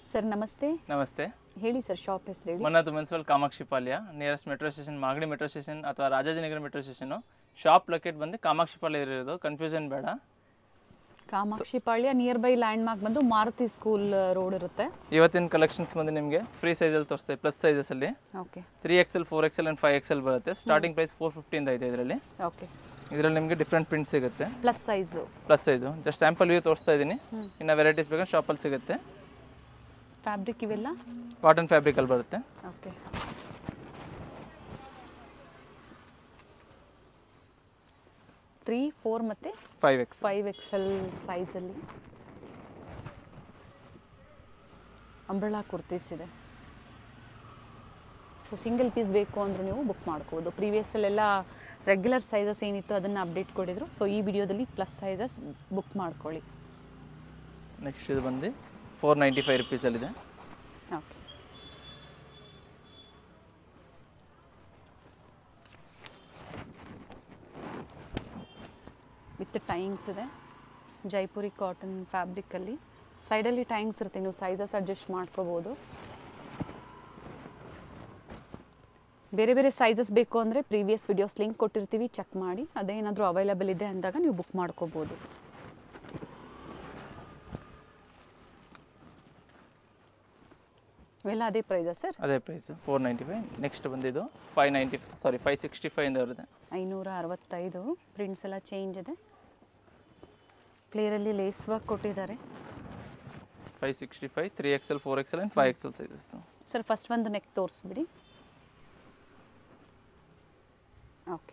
Sir ನಮಸ್ತೆ ನಮಸ್ತೆ ಹೇಳಿ ಸರ್ ಶಾಪ್ ಹೆಸರು ಹೇಳಿ ಮನ್ನತು municipal Kamakshi Palya nearest metro station Magadi metro station ಅಥವಾ Rajajinagar metro station shop locate ಬಂದು ಕಾಮಾಕ್ಷಿ ಪಾಳ್ಯ ಇರೋದು ಕನ್ಫ್ಯೂಷನ್ ಬೇಡ Kamakshi Palya nearby landmark ಬಂದು ಮಾರುತಿ ಸ್ಕೂಲ್ ರೋಡ್ ಇರುತ್ತೆ ಇವತ್ತಿನ ಕಲೆಕ್ಷನ್ಸ್ ಬಂದು ನಿಮಗೆ ಫ್ರೀ ಸೈಜಲ್ಲಿ ತೋರಿಸ್ತೀವಿ ಪ್ಲಸ್ ಸೈಜಸಲ್ಲಿ okay three XL four XL and five XL ಬರುತ್ತೆ ಸ್ಟಾರ್ಟಿಂಗ್ ಪ್ರೈಸ್ ಫೋರ್ ಫಿಫ್ಟಿಯಿಂದ ಇದೆ ಇದರಲ್ಲಿ ಓಕೆ ಇದರಲ್ಲಿ ನಿಮಗೆ ಡಿಫ್ರೆಂಟ್ ಪ್ರಿಂಟ್ ಸಿಗುತ್ತೆ plus size plus size just sample view ತೋರಿಸ್ತಾ ಇದ್ದೀನಿ ಇನ್ನು ವೆರೈಟೀಸ್ ಬೇಕಾದ್ರೆ ಶಾಪಲ್ಲಿ ಸಿಗುತ್ತೆ ಫ್ಯಾಬ್ರಿಕ್ ಇವೆಲ್ಲ ಕಾಟನ್ ಫ್ಯಾಬ್ರಿಕಲ್ಲಿ ಬರುತ್ತೆ ಓಕೆ ತ್ರೀ ಫೋರ್ ಮತ್ತು ಫೈವ್ ಎಕ್ಸ್ ಫೈವ್ ಎಕ್ಸೆಲ್ ಸೈಜಲ್ಲಿ ಅಂಬ್ರಳಾ ಕುರ್ತೀಸ್ ಇದೆ ಸೊ ಸಿಂಗಲ್ ಪೀಸ್ ಬೇಕು ಅಂದರೂ ನೀವು ಬುಕ್ ಮಾಡ್ಕೋಬೋದು ಪ್ರೀವಿಯಸ್ಸಲ್ಲೆಲ್ಲ ರೆಗ್ಯುಲರ್ ಸೈಜಸ್ ಏನಿತ್ತು ಅದನ್ನು ಅಪ್ಡೇಟ್ ಕೊಟ್ಟಿದ್ರು ಸೊ ಈ ವಿಡಿಯೋದಲ್ಲಿ ಪ್ಲಸ್ ಸೈಜಸ್ ಬುಕ್ ಮಾಡ್ಕೊಳ್ಳಿ ನೆಕ್ಸ್ಟ್ ಇದು ಬಂದು ಫೋರ್ ನೈಂಟಿ ಫೈವ್ ರುಪೀಸಲ್ಲಿದೆ ಓಕೆ ವಿತ್ ಟೈಂಗ್ಸ್ ಇದೆ ಜೈಪುರಿ ಕಾಟನ್ ಫ್ಯಾಬ್ರಿಕಲ್ಲಿ ಸೈಡಲ್ಲಿ ಟೈಂಗ್ಸ್ ಇರುತ್ತೆ ನೀವು ಸೈಜಸ್ ಅಡ್ಜಸ್ಟ್ ಮಾಡ್ಕೋಬೋದು ಬೇರೆ ಬೇರೆ ಸೈಜಸ್ ಬೇಕು ಅಂದರೆ ಪ್ರೀವಿಯಸ್ ವಿಡಿಯೋಸ್ ಲಿಂಕ್ ಕೊಟ್ಟಿರ್ತೀವಿ ಚೆಕ್ ಮಾಡಿ ಅದೇನಾದರೂ ಅವೈಲಬಲ್ ಇದೆ ಅಂದಾಗ ನೀವು ಬುಕ್ ಮಾಡ್ಕೋಬೋದು ಇವೆಲ್ಲ ಅದೇ ಪ್ರೈಸಾ ಸರ್ ಅದೇ price four ninety five next ಬಂದಿದ್ದು five ninety sorry five sixty ಫೈವಿಂದ ಬರುತ್ತೆ ಐನೂರ ಅರವತ್ತೈದು ಪ್ರಿಂಟ್ಸ್ ಎಲ್ಲ ಚೇಂಜ್ ಇದೆ ಪ್ಲೇರಲ್ಲಿ ಲೇಸ್ ವರ್ಕ್ ಕೊಟ್ಟಿದ್ದಾರೆ five sixty five three XL four XL and five XL sizes sir first ಒಂದು ನೆಕ್ ತೋರಿಸ್ಬಿಡಿ ಓಕೆ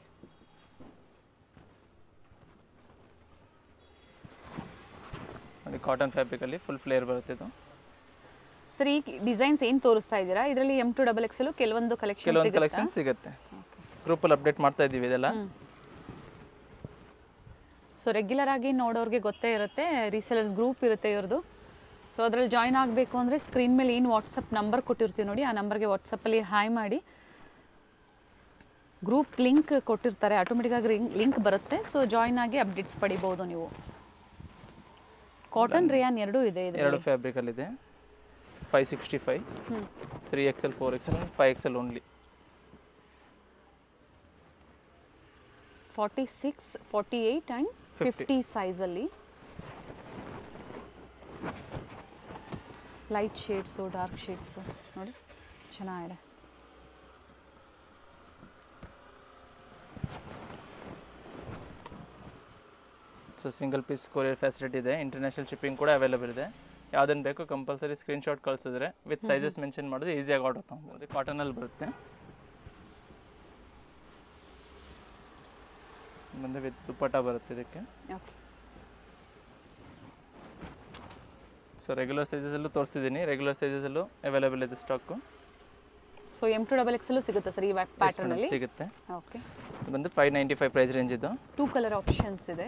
ನೋಡಿ ಕಾಟನ್ ಫ್ಯಾಬ್ರಿಕಲ್ಲಿ ಫುಲ್ ಫ್ಲೇರ್ ಬರುತ್ತೆ ಇದು ಸರ್ ಈ ಡಿಸೈನ್ಸ್ ಏನು ತೋರಿಸ್ತಾ ಇದ್ದೀರಾ ಇದರಲ್ಲಿ ಎಮ್ ಟು ಡಬಲ್ ಎಕ್ಸಲು ಕೆಲವೊಂದು ಕಲೆಕ್ಷನ್ ಕೆಲವೊಂದು ಕಲೆಕ್ಷನ್ ಸಿಗುತ್ತೆ ಗ್ರೂಪಲ್ಲಿ ಅಪ್ಡೇಟ್ ಮಾಡ್ತಾ ಇದ್ದೀವಿ ಇದೆಲ್ಲ ಸೊ ರೆಗ್ಯುಲರ್ ಆಗಿ ನೋಡೋರಿಗೆ ಗೊತ್ತೇ ಇರುತ್ತೆ ರೀಸೆಲರ್ಸ್ ಗ್ರೂಪ್ ಇರುತ್ತೆ ಇವ್ರದ್ದು ಸೊ ಅದರಲ್ಲಿ ಜಾಯ್ನ್ ಆಗಬೇಕು ಅಂದರೆ ಸ್ಕ್ರೀನ್ ಮೇಲೆ ಏನು ವಾಟ್ಸಪ್ ನಂಬರ್ ಕೊಟ್ಟಿರ್ತೀವಿ ನೋಡಿ ಆ ನಂಬರ್ಗೆ ವಾಟ್ಸಪ್ಪಲ್ಲಿ ಹಾಯ್ ಮಾಡಿ ಗ್ರೂಪ್ ಲಿಂಕ್ ಕೊಟ್ಟಿರ್ತಾರೆ ಆಟೋಮೆಟಿಕ್ಕಾಗಿ ಲಿಂಕ್ ಬರುತ್ತೆ ಸೊ ಜಾಯ್ನ್ ಆಗಿ ಅಪ್ಡೇಟ್ಸ್ ಪಡಿಬೋದು ನೀವು ಕಾಟನ್ ರಿಯಾನ್ ಎರಡೂ ಇದೆ ಎರಡು ಇದರಲ್ಲಿ ಫ್ಯಾಬ್ರಿಕಲ್ಲಿದೆ five sixty five three XL four XL and five XL only forty six forty eight and fifty ಸೈಜಲ್ಲಿ ಲೈಟ್ ಶೇಡ್ಸು ಡಾರ್ಕ್ ಶೇಡ್ಸು ನೋಡಿ ಚೆನ್ನಾಗಿದೆ so single piece courier facility ಇದೆ ಇಂಟರ್ನ್ಯಾಷನಲ್ ಶಿಪ್ಪಿಂಗ್ ಕೂಡ ಅವೈಲೇಬಲ್ ಇದೆ ಯಾವುದನ್ನು ಬೇಕು ಕಂಪಲ್ಸರಿ ಸ್ಕ್ರೀನ್ಶಾಟ್ ಕಳಿಸಿದ್ರೆ with sizes mention ಮಾಡಿದ್ರೆ ಈಸಿಯಾಗಿ ಆರ್ಡರ್ ತೊಗೊಬೋದು ಕಾಟನಲ್ಲಿ ಬರುತ್ತೆ ಬಂದು ವಿತ್ ದುಪ್ಪಟ್ಟ ಬರುತ್ತೆ ಇದಕ್ಕೆ ಓಕೆ ಸೊ ರೆಗ್ಯುಲರ್ ಸೈಜಸಲ್ಲೂ ತೋರಿಸಿದ್ದೀನಿ ರೆಗ್ಯುಲರ್ ಸೈಜಸಲ್ಲೂ ಅವೈಲೇಬಲ್ ಇದೆ stock so M to double ಎಕ್ಸಲ್ಲೂ ಸಿಗುತ್ತೆ ಸರ್ ಈ ಪ್ಯಾಟರ್ನಲ್ಲಿ ಸಿಗುತ್ತೆ ಓಕೆ ಇದು ಬಂದು five ninety five price range ಇದು ಟೂ ಕಲರ್ ಆಪ್ಷನ್ಸ್ ಇದೆ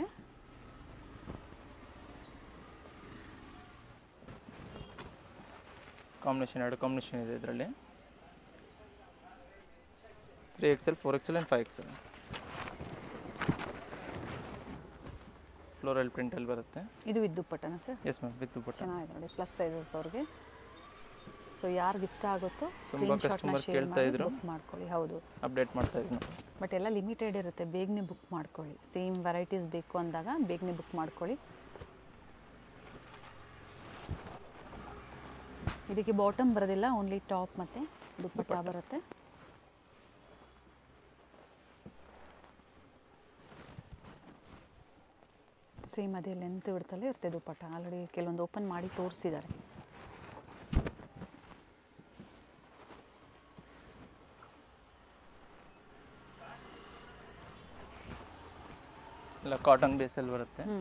ಕಾಂಬಿನೇಷನ್ ಎರಡು ಕಾಂಬಿನೇಷನ್ ಇದೆ ಇದರಲ್ಲಿ three XL four XL and five XL floral ಪ್ರಿಂಟಲ್ಲಿ ಬರುತ್ತೆ ಇದು ವಿದ್ ದುಪ್ಪಟ್ಟನ sir yes ma'am with dupatta ಚೆನ್ನಾಗಿದೆ ನೋಡಿ ಪ್ಲಸ್ ಸೈಜಸ್ ಅವ್ರಿಗೆ ಸೊ ಯಾರಿಗೆ ಇಷ್ಟ ಆಗುತ್ತೋ ತುಂಬಾ customer ಕೇಳ್ತಾ ಇದ್ರು. ಬುಕ್ ಮಾಡ್ಕೊಳ್ಳಿ ಹೌದು ಅಪ್ಡೇಟ್ ಮಾಡ್ತಾ ಇದ್ದೀನಿ ಬಟ್ ಎಲ್ಲ ಲಿಮಿಟೆಡ್ ಇರುತ್ತೆ ಬೇಗನೆ ಬುಕ್ ಮಾಡ್ಕೊಳ್ಳಿ ಸೇಮ್ ವೆರೈಟೀಸ್ ಬೇಕು ಅಂದಾಗ ಬೇಗನೆ ಬುಕ್ ಮಾಡ್ಕೊಳ್ಳಿ ಇದಕ್ಕೆ ಬಾಟಮ್ ಬರೋದಿಲ್ಲ ಓನ್ಲಿ ಟಾಪ್ ಮತ್ತು ದುಪ್ಪಟ್ಟ ಬರುತ್ತೆ ಸೇಮ್ ಅದೇ ಲೆಂತ್ ಬಿಡ್ತಲೇ ಇರುತ್ತೆ ದುಪ್ಪಟ್ಟ ಆಲ್ರೆಡಿ ಕೆಲವೊಂದು ಓಪನ್ ಮಾಡಿ ತೋರಿಸಿದ್ದಾರೆ ಇಲ್ಲ ಕಾಟನ್ ಬೇಸಲ್ಲಿ ಬರುತ್ತೆ ಹ್ಞೂ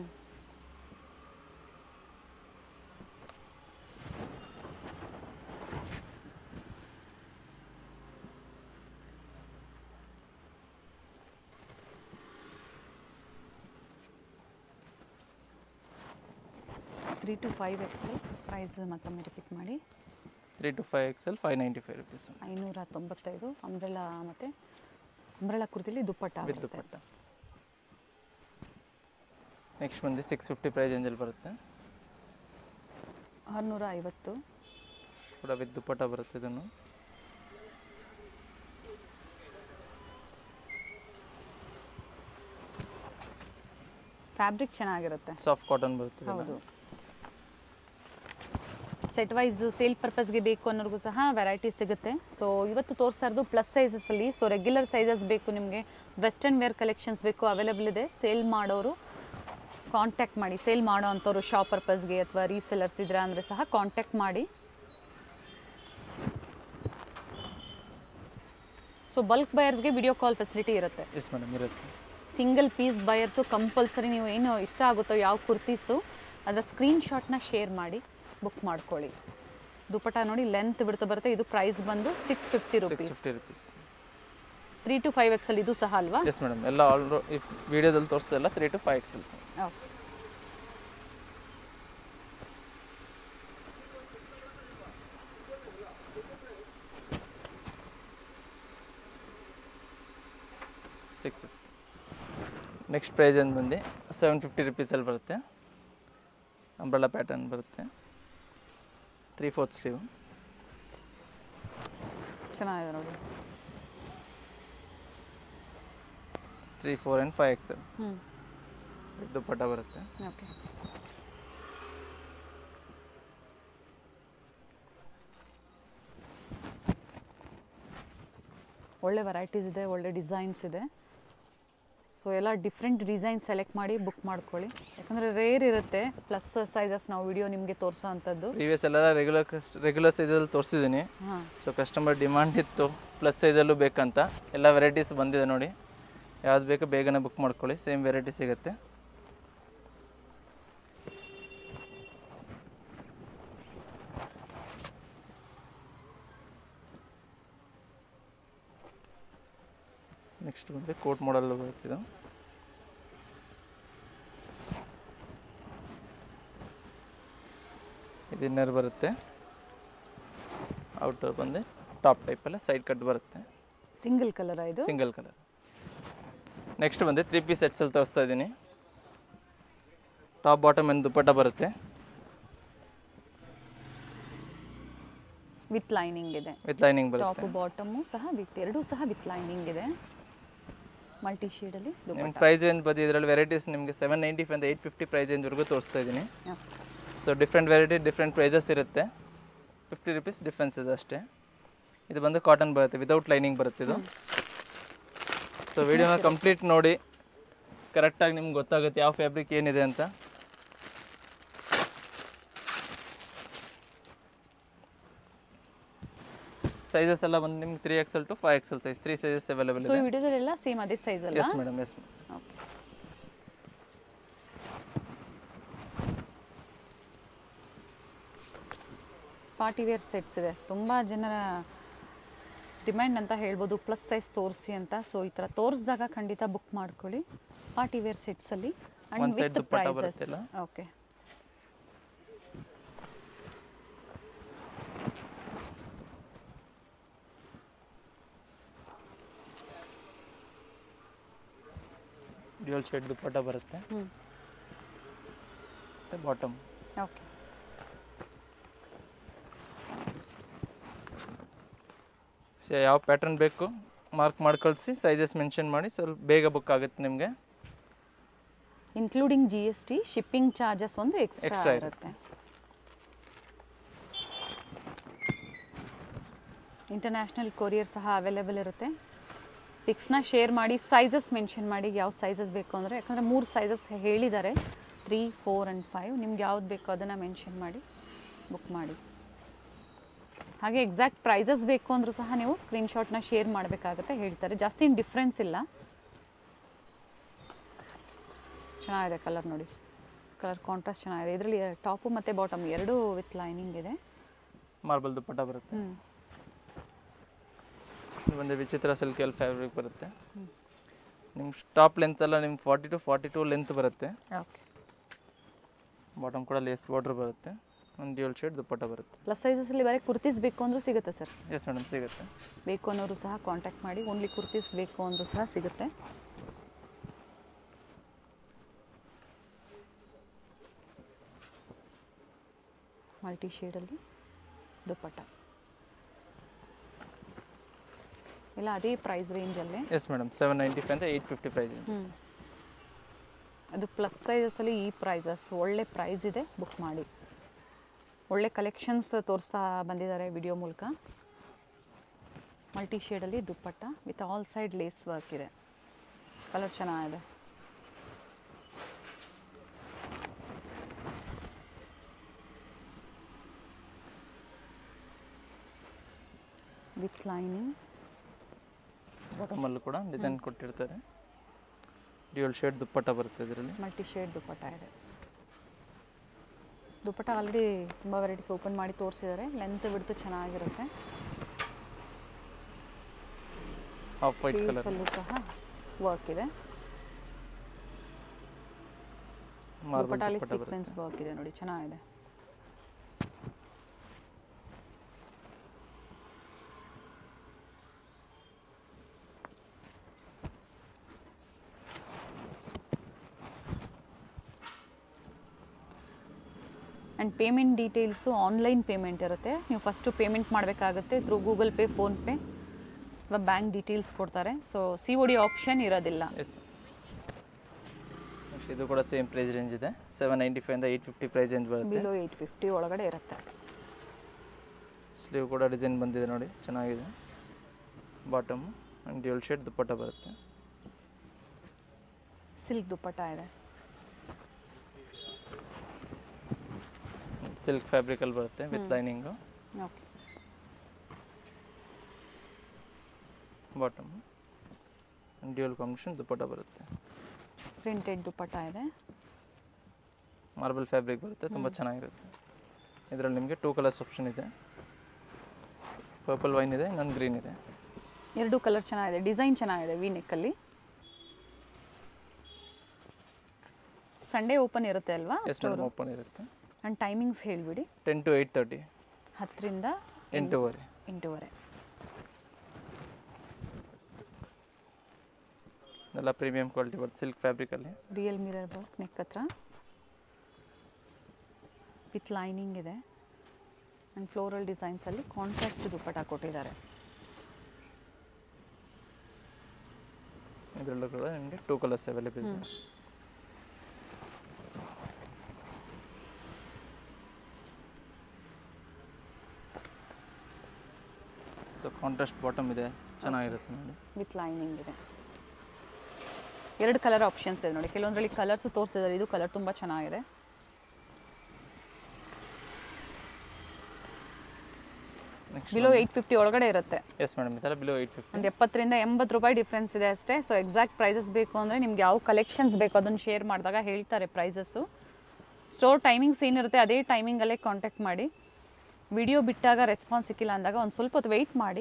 three two five XL price ಮತ್ತೊಮ್ಮೆ ರಿಪೀಟ್ ಮಾಡಿ three two five XL five ninety five rupees ಐನೂರ ತೊಂಬತ್ತೈದು ಅಂಬ್ರೆಲಾ ಮತ್ತು ಅಂಬ್ರೆಲಾ ಕುರ್ತಿಲಿ ದುಪ್ಪಟ್ಟ ವಿತ್ ಬರುತ್ತೆ. ದುಪ್ಪಟ್ಟ ನೆಕ್ಸ್ಟ್ ಬಂದು ಸಿಕ್ಸ್ ಫಿಫ್ಟಿ ಪ್ರೈಸ್ ರೇಂಜಲ್ಲಿ ಬರುತ್ತೆ ಆರುನೂರ ಐವತ್ತು ಕೂಡ ವಿತ್ ದುಪ್ಪಟ್ಟ ಬರುತ್ತೆ ಇದನ್ನು ಫ್ಯಾಬ್ರಿಕ್ ಚೆನ್ನಾಗಿರುತ್ತೆ ಸಾಫ್ಟ್ ಕಾಟನ್ ಬರುತ್ತೆ ಇದೆಲ್ಲ. ಹೌದು ಸೆಟ್ ವೈಸ್ ಸೇಲ್ ಪರ್ಪಸ್ಗೆ ಬೇಕು ಅನ್ನೋರ್ಗೂ ಸಹ ವೆರೈಟಿ ಸಿಗುತ್ತೆ ಸೊ ಇವತ್ತು ತೋರಿಸ್ತಾ ಇರೋದು ಪ್ಲಸ್ ಸೈಜಸಲ್ಲಿ ಸೊ ರೆಗ್ಯುಲರ್ ಸೈಜಸ್ ಬೇಕು ನಿಮಗೆ ವೆಸ್ಟರ್ನ್ ವೇರ್ ಕಲೆಕ್ಷನ್ಸ್ ಬೇಕು ಅವೈಲೇಬಲ್ ಇದೆ ಸೇಲ್ ಮಾಡೋರು ಕಾಂಟ್ಯಾಕ್ಟ್ ಮಾಡಿ ಸೇಲ್ ಮಾಡೋ ಅಂಥವ್ರು ಶಾಪ್ ಪರ್ಪಸ್ಗೆ ಅಥವಾ ರೀಸೆಲರ್ಸ್ ಇದ್ರೆ ಅಂದರೆ ಸಹ ಕಾಂಟ್ಯಾಕ್ಟ್ ಮಾಡಿ ಸೊ ಬಲ್ಕ್ ಬಯರ್ಸ್ಗೆ ವಿಡಿಯೋ ಕಾಲ್ ಫೆಸಿಲಿಟಿ ಇರುತ್ತೆ ಎಸ್ ಮೇಡಮ್ ಇರುತ್ತೆ ಸಿಂಗಲ್ ಪೀಸ್ ಬಯರ್ಸು ಕಂಪಲ್ಸರಿ ನೀವು ಏನು ಇಷ್ಟ ಆಗುತ್ತೋ ಯಾವ ಕುರ್ತೀಸು ಅದರ ಸ್ಕ್ರೀನ್ಶಾಟ್ನ ಶೇರ್ ಮಾಡಿ ಬುಕ್ ಮಾಡ್ಕೊಳ್ಳಿ ದುಪಟ ನೋಡಿ ಲೆಂತ್ ಬಿಡ್ತಾ ಬರುತ್ತೆ ಇದು ಪ್ರೈಸ್ ಬಂದು six fifty six rupees fifty rupees three two five XL ಇದು ಸಹ ಅಲ್ವಾ ಎಸ್ ಮೇಡಮ್ ಎಲ್ಲ ಆಲ್ ಈ ವಿಡಿಯೋದಲ್ಲಿ ತೋರಿಸ್ತಾ ಇಲ್ಲ three two five XLs okay six next price ಏನು ಬಂದು ಸೆವೆನ್ ಫಿಫ್ಟಿ ರುಪೀಸಲ್ಲಿ ಬರುತ್ತೆ ಅಂಬ್ರೆಲಾ ಪ್ಯಾಟರ್ನ್ ಬರುತ್ತೆ ತ್ರೀ ಫೋರ್ತ್ ಸ್ಲೀವ್ ಚೆನ್ನಾಗಿದೆ ನೋಡಿ three four and five XL ಹ್ಞೂ ದುಪ್ಪಟ್ಟ ಬರುತ್ತೆ ಓಕೆ ಒಳ್ಳೆ ವೆರೈಟೀಸ್ ಇದೆ ಒಳ್ಳೆ ಡಿಸೈನ್ಸ್ ಇದೆ ಸೊ ಎಲ್ಲ ಡಿಫ್ರೆಂಟ್ ಡಿಸೈನ್ ಸೆಲೆಕ್ಟ್ ಮಾಡಿ ಬುಕ್ ಮಾಡ್ಕೊಳ್ಳಿ ಯಾಕಂದರೆ ರೇರ್ ಇರುತ್ತೆ ಪ್ಲಸ್ ಸೈಜಸ್ ನಾವು ವಿಡಿಯೋ ನಿಮಗೆ ತೋರಿಸೋ ಅಂಥದ್ದು ಪ್ರೀವಿಯಸ್ ಎಲ್ಲ ರೆಗ್ಯುಲರ್ ಕಸ್ಟ್ ರೆಗ್ಯುಲರ್ ಸೈಜಲ್ಲಿ ತೋರಿಸಿದ್ದೀನಿ ಹಾಂ ಸೊ ಕಸ್ಟಮರ್ ಡಿಮಾಂಡ್ ಇತ್ತು ಪ್ಲಸ್ ಸೈಜಲ್ಲೂ ಬೇಕಂತ ಎಲ್ಲ ವೆರೈಟೀಸ್ ಬಂದಿದೆ ನೋಡಿ ಯಾವ್ದು ಬೇಕು ಬೇಗನೆ ಬುಕ್ ಮಾಡ್ಕೊಳ್ಳಿ ಸೇಮ್ ವೆರೈಟಿ ಸಿಗುತ್ತೆ ನೆಕ್ಸ್ಟ್ ಬಂದರೆ ಕೋಟ್ ಮಾಡಲ್ ಬರುತ್ತಿದ್ದು ಇದು ಇನ್ನರ್ ಬರುತ್ತೆ ಔಟರ್ ಬಂದು ಟಾಪ್ ಟೈಪಲ್ಲ ಸೈಡ್ ಕಟ್ ಬರುತ್ತೆ ಸಿಂಗಲ್ ಕಲರ್ ಇದು ಸಿಂಗಲ್ ಕಲರ್ ನೆಕ್ಸ್ಟ್ ಬಂದು ತ್ರೀ ಪೀಸ್ ಸೆಟ್ಸಲ್ಲಿ ತೋರಿಸ್ತಾ ಇದ್ದೀನಿ ಟಾಪ್ ಬಾಟಮ್ ಎಂದು ದುಪ್ಪಟ್ಟ ಬರುತ್ತೆ ವಿತ್ ಲೈನಿಂಗ್ ಇದೆ ವಿತ್ ಲೈನಿಂಗ್ ಟಾಪ್ ಬರುತ್ತೆ ಬಾಟಮು ಸಹ ವಿತ್ ಎರಡೂ ಸಹ ವಿತ್ ಲೈನಿಂಗ್ ಇದೆ ಮಲ್ಟಿ ಶೇಡಲ್ಲಿ ನಿಮ್ಮ ಪ್ರೈಸ್ ಏನು ಬಂದು ಇದರಲ್ಲಿ ವೆರೈಟೀಸ್ ನಿಮಗೆ seven ninety five eight fifty price ರೇಂಜ್ವರೆಗೂ ತೋರಿಸ್ತಾ ಇದ್ದೀನಿ so different variety different prices ಇರುತ್ತೆ ಫಿಫ್ಟಿ ರುಪೀಸ್ ಡಿಫ್ರೆನ್ಸ್ ಇದೆ ಅಷ್ಟೇ ಇದು ಬಂದು ಕಾಟನ್ ಬರುತ್ತೆ ವಿತೌಟ್ ಲೈನಿಂಗ್ ಬರುತ್ತೆ ಇದು ಸೊ ವಿಡಿಯೋನ ಕಂಪ್ಲೀಟ್ ನೋಡಿ ಕರೆಕ್ಟಾಗಿ ನಿಮ್ಗೆ ಗೊತ್ತಾಗುತ್ತೆ ಯಾವ ಫ್ಯಾಬ್ರಿಕ್ ಏನಿದೆ ಅಂತ ಸೈಜಸ್ ಎಲ್ಲ ಬಂದು ನಿಮ್ಗೆ three XL to five XL size three sizes available so ಇದೆ ಈ ವಿಡಿಯೋದಲ್ಲೆಲ್ಲ ಸೇಮ್ ಅದೇ ಸೈಜ್ ಅಲ್ಲ yes madam yes okay party wear sets ಇದೆ ತುಂಬ ಜನರ ಡಿಮ್ಯಾಂಡ್ ಅಂತ ಹೇಳ್ಬೋದು ಪ್ಲಸ್ ಸೈಜ್ ತೋರಿಸಿ ಅಂತ ಸೊ ಈ ಥರ ತೋರಿಸಿದಾಗ ಖಂಡಿತ ಬುಕ್ ಮಾಡ್ಕೊಳ್ಳಿ ಪಾರ್ಟಿ ವೇರ್ ಸೆಟ್ಸಲ್ಲಿ One and side with dupatta prices ಬರುತ್ತಲ್ಲ? ಓಕೆ ಡ್ಯೂಯಲ್ ಶೇಡ್ ದುಪ್ಪಟ್ಟ ಬರುತ್ತೆ ಹ್ಞೂ ಮತ್ತು ಬಾಟಮ್ ಓಕೆ ಸೊ ಯಾವ ಪ್ಯಾಟರ್ನ್ ಬೇಕು ಮಾರ್ಕ್ ಮಾಡಿ ಕಳಿಸಿ ಸೈಜಸ್ ಮೆನ್ಷನ್ ಮಾಡಿ ಸ್ವಲ್ಪ ಬೇಗ ಬುಕ್ ಆಗುತ್ತೆ ನಿಮಗೆ including G S T shipping charges ಒಂದು ಎಕ್ಸ್ಟ್ರಾ Extra ಇರುತ್ತೆ. ಇರುತ್ತೆ ಇಂಟರ್ನ್ಯಾಷನಲ್ ಕೊರಿಯರ್ ಸಹ ಅವೈಲೇಬಲ್ ಇರುತ್ತೆ ಪಿಕ್ಸ್ನ ಶೇರ್ ಮಾಡಿ ಸೈಜಸ್ ಮೆನ್ಷನ್ ಮಾಡಿ ಯಾವ ಸೈಜಸ್ ಬೇಕು ಅಂದರೆ ಯಾಕಂದರೆ ಮೂರು ಸೈಜಸ್ ಹೇಳಿದ್ದಾರೆ ತ್ರೀ ಫೋರ್ ಆ್ಯಂಡ್ ಫೈವ್ ನಿಮ್ಗೆ ಯಾವ್ದು ಬೇಕೋ ಅದನ್ನು ಮೆನ್ಷನ್ ಮಾಡಿ ಬುಕ್ ಮಾಡಿ ಹಾಗೆ ಎಕ್ಸಾಕ್ಟ್ ಪ್ರೈಸಸ್ ಬೇಕು ಅಂದರೂ ಸಹ ನೀವು ಸ್ಕ್ರೀನ್ಶಾಟ್ನ ಶೇರ್ ಮಾಡಬೇಕಾಗುತ್ತೆ ಹೇಳ್ತಾರೆ ಜಾಸ್ತಿ ಏನು ಡಿಫ್ರೆನ್ಸ್ ಇಲ್ಲ ಚೆನ್ನಾಗಿದೆ ಕಲರ್ ನೋಡಿ ಕಲರ್ ಕಾಂಟ್ರಾಸ್ಟ್ ಚೆನ್ನಾಗಿದೆ ಇದರಲ್ಲಿ ಟಾಪು ಮತ್ತು ಬಾಟಮ್ ಎರಡೂ ವಿತ್ ಲೈನಿಂಗ್ ಇದೆ ಮಾರ್ಬಲ್ ದುಪ್ಪಟ್ಟ ಬರುತ್ತೆ ಹ್ಞೂ ಇದು ಬಂದು ವಿಚಿತ್ರ ಸಿಲ್ಕಲ್ಲಿ ಫ್ಯಾಬ್ರಿಕ್ ಬರುತ್ತೆ ನಿಮ್ಮ ಟಾಪ್ ಲೆಂತ್ ಎಲ್ಲ ನಿಮ್ಗೆ forty two forty two length ಬರುತ್ತೆ ಓಕೆ ಬಾಟಮ್ ಕೂಡ ಲೇಸ್ ಬಾರ್ಡ್ರ್ ಬರುತ್ತೆ ಒಂದು ಡ್ಯೂಲ್ ಶೇಡ್ ದುಪ್ಪಟ್ಟ ಬರುತ್ತೆ ಪ್ಲಸ್ ಸೈಜಸಲ್ಲಿ ಬರೀ ಕುರ್ತೀಸ್ ಬೇಕು ಅಂದರೂ ಸಿಗುತ್ತೆ ಸರ್ ಎಸ್ ಮೇಡಮ್ ಸಿಗುತ್ತೆ ಬೇಕು ಅನ್ನೋರು ಸಹ ಕಾಂಟ್ಯಾಕ್ಟ್ ಮಾಡಿ ಓನ್ಲಿ ಕುರ್ತೀಸ್ ಬೇಕು ಅಂದರೂ ಸಹ ಸಿಗುತ್ತೆ ಮಲ್ಟಿ ಶೇಡಲ್ಲಿ ದುಪ್ಪಟ್ಟ ಇಲ್ಲ ಅದೇ ಪ್ರೈಸ್ ರೇಂಜಲ್ಲೇ yes madam seven ninety five ಅಂತ ಏಯ್ಟ್ ಫಿಫ್ಟಿ ಪ್ರೈಸ್ ಹ್ಞೂ ಅದು ಪ್ಲಸ್ ಸೈಜಸಲ್ಲಿ ಈ ಪ್ರೈಸಸ್ ಒಳ್ಳೆ ಪ್ರೈಸ್ ಇದೆ ಬುಕ್ ಮಾಡಿ ಒಳ್ಳೆ ಕಲೆಕ್ಷನ್ಸ್ ತೋರಿಸ್ತಾ ಬಂದಿದ್ದಾರೆ ವಿಡಿಯೋ ಮೂಲಕ ಮಲ್ಟಿ ಶೇಡಲ್ಲಿ dupatta with all side lace work ಇದೆ ಕಲರ್ ಚೆನ್ನಾಗಿದೆ ವಿತ್ ಲೈನಿಂಗ್ ಬಾಟಮಲ್ಲೂ ಕೂಡ ಡಿಸೈನ್ ಕೊಟ್ಟಿರ್ತಾರೆ ಡ್ಯೂಯಲ್ ಶೇಡ್ ದುಪ್ಪಟ್ಟ ಬರುತ್ತೆ ಇದರಲ್ಲಿ ಮಲ್ಟಿ ಶೇಡ್ ದುಪ್ಪಟ್ಟ ಇದೆ ದುಪ್ಪಟ್ಟ ಆಲ್ರೆಡಿ ತುಂಬ ವೆರೈಟೀಸ್ ಓಪನ್ ಮಾಡಿ ತೋರಿಸಿದ್ದಾರೆ ಲೆಂತ್ ಬಿಡ್ತು ಚೆನ್ನಾಗಿರುತ್ತೆ ಹಾಫ್ ವೈಟ್ ಕಲರ್ ಸ್ಲೀವ್ಸಲ್ಲೂ ಸಹ ವರ್ಕ್ ಇದೆ ಮಾರ್ಬಲ್ ದುಪ್ಪಟ್ಟಲ್ಲಿ ದುಪ್ಪಟ್ಟ ಬರುತ್ತೆ ಸೀಕ್ವೆನ್ಸ್ ವರ್ಕ್ ಇದೆ ನೋಡಿ ಚೆನ್ನಾಗಿದೆ and payment details online payment ಇರುತ್ತೆ ನೀವು ಫಸ್ಟು ಪೇಮೆಂಟ್ ಮಾಡಬೇಕಾಗುತ್ತೆ ಥ್ರೂ ಗೂಗಲ್ ಪೇ ಫೋನ್ಪೇ ಅಥವಾ ಬ್ಯಾಂಕ್ ಡೀಟೇಲ್ಸ್ ಕೊಡ್ತಾರೆ so C O D option ಇರೋದಿಲ್ಲ ಎಸ್ ಇದು ಕೂಡ ಸೇಮ್ ಪ್ರೈಸ್ ರೇಂಜ್ ಇದೆ ಸೆವೆನ್ ನೈಂಟಿ ಫೈವ್ ಇಂದ ಏಯ್ಟ್ ಫಿಫ್ಟಿ ಪ್ರೈಸ್ ರೇಂಜ್ ಬರುತ್ತೆ ಬಿಲೋ ಏಯ್ಟ್ ಫಿಫ್ಟಿ ಒಳಗಡೆ ಇರುತ್ತೆ ಸ್ಲೀವ್ ಕೂಡ ಡಿಸೈನ್ ಬಂದಿದೆ ನೋಡಿ ಚೆನ್ನಾಗಿದೆ bottom and dual shade dupatta ಬರುತ್ತೆ ಸಿಲ್ಕ್ ದುಪ್ಪಟ್ಟ ಇದೆ ಸಿಲ್ಕ್ ಫ್ಯಾಬ್ರಿಕಲ್ಲಿ ಬರುತ್ತೆ with lining okay bottom and dual combination dupatta ಬರುತ್ತೆ ಪ್ರಿಂಟೆಡ್ ದುಪ್ಪಟ್ಟ ಇದೆ ಮಾರ್ಬಲ್ ಫ್ಯಾಬ್ರಿಕ್ ಬರುತ್ತೆ ತುಂಬ ಚೆನ್ನಾಗಿರುತ್ತೆ ಇದರಲ್ಲಿ ನಿಮಗೆ ಟೂ ಕಲರ್ಸ್ ಆಪ್ಷನ್ ಇದೆ ಪರ್ಪಲ್ ವೈನ್ ಇದೆ ಇನ್ನೊಂದು ಗ್ರೀನ್ ಇದೆ ಎರಡು ಕಲರ್ ಚೆನ್ನಾಗಿದೆ ಡಿಸೈನ್ ಚೆನ್ನಾಗಿದೆ ವಿ ನೆಕ್ಕಲ್ಲಿ ಸಂಡೇ ಓಪನ್ ಇರುತ್ತೆ ಅಲ್ವಾ ಎಸ್ ಮೇಡಮ್ ಓಪನ್ ಇರುತ್ತೆ ಆ್ಯಂಡ್ ಟೈಮಿಂಗ್ಸ್ ಹೇಳಿಬಿಡಿ ಟೆನ್ ಟು ಏಯ್ಟ್ ತರ್ಟಿ ಹತ್ತರಿಂದ ಎಂಟೂವರೆ ಎಂಟೂವರೆ ಎಲ್ಲ ಪ್ರೀಮಿಯಂ ಕ್ವಾಲಿಟಿ ಬರುತ್ತೆ ಸಿಲ್ಕ್ ಫ್ಯಾಬ್ರಿಕಲ್ಲಿ ರಿಯಲ್ ಮಿರರ್ ವರ್ಕ್ ನೆಕ್ ಹತ್ರ ವಿತ್ ಲೈನಿಂಗ್ ಇದೆ ಆ್ಯಂಡ್ ಫ್ಲೋರಲ್ ಡಿಸೈನ್ಸಲ್ಲಿ ಕಾಂಟ್ರಾಸ್ಟ್ ದುಪ್ಪಟ್ಟ ಕೊಟ್ಟಿದ್ದಾರೆ ಇದರಲ್ಲೂ ಕೂಡ ನಿಮಗೆ ಟೂ ಕಲರ್ಸ್ ಅವೈಲೇಬಲ್ ಇದೆ ಸೊ ಕಾಂಟ್ರಾಸ್ಟ್ ಬಾಟಮ್ ಇದೆ ಚೆನ್ನಾಗಿರುತ್ತೆ ನೋಡಿ ವಿತ್ ಲೈನಿಂಗ್ ಇದೆ ಎರಡು ಕಲರ್ ಆಪ್ಷನ್ಸ್ ಇದೆ ನೋಡಿ ಕೆಲವೊಂದರಲ್ಲಿ ಕಲರ್ಸ್ ತೋರಿಸಿದ್ದಾರೆ ಇದು ಕಲರ್ ತುಂಬ ಚೆನ್ನಾಗಿದೆ ನೆಕ್ಸ್ಟ್ ಬಿಲೋ ಏಯ್ಟ್ ಫಿಫ್ಟಿ ಒಳಗಡೆ ಇರುತ್ತೆ ಎಸ್ ಮೇಡಮ್ ಇದೆಲ್ಲ ಬಿಲೋ ಏಯ್ಟ್ ಫಿಫ್ಟಿ ಒಂದು ಎಪ್ಪತ್ತರಿಂದ ಎಂಬತ್ತು ರೂಪಾಯಿ ಡಿಫ್ರೆನ್ಸ್ ಇದೆ ಅಷ್ಟೇ ಸೊ ಎಕ್ಸಾಕ್ಟ್ ಪ್ರೈಸಸ್ ಬೇಕು ಅಂದರೆ ನಿಮ್ಗೆ ಯಾವ ಕಲೆಕ್ಷನ್ಸ್ ಬೇಕು ಅದನ್ನು ಶೇರ್ ಮಾಡಿದಾಗ ಹೇಳ್ತಾರೆ ಪ್ರೈಸಸ್ಸು ಸ್ಟೋರ್ ಟೈಮಿಂಗ್ಸ್ ಏನಿರುತ್ತೆ ಅದೇ ಟೈಮಿಂಗಲ್ಲೇ ಕಾಂಟ್ಯಾಕ್ಟ್ ಮಾಡಿ ವಿಡಿಯೋ ಬಿಟ್ಟಾಗ ರೆಸ್ಪಾನ್ಸ್ ಸಿಕ್ಕಿಲ್ಲ ಅಂದಾಗ ಒಂದು ಸ್ವಲ್ಪ ಹೊತ್ತು ವೆಯ್ಟ್ ಮಾಡಿ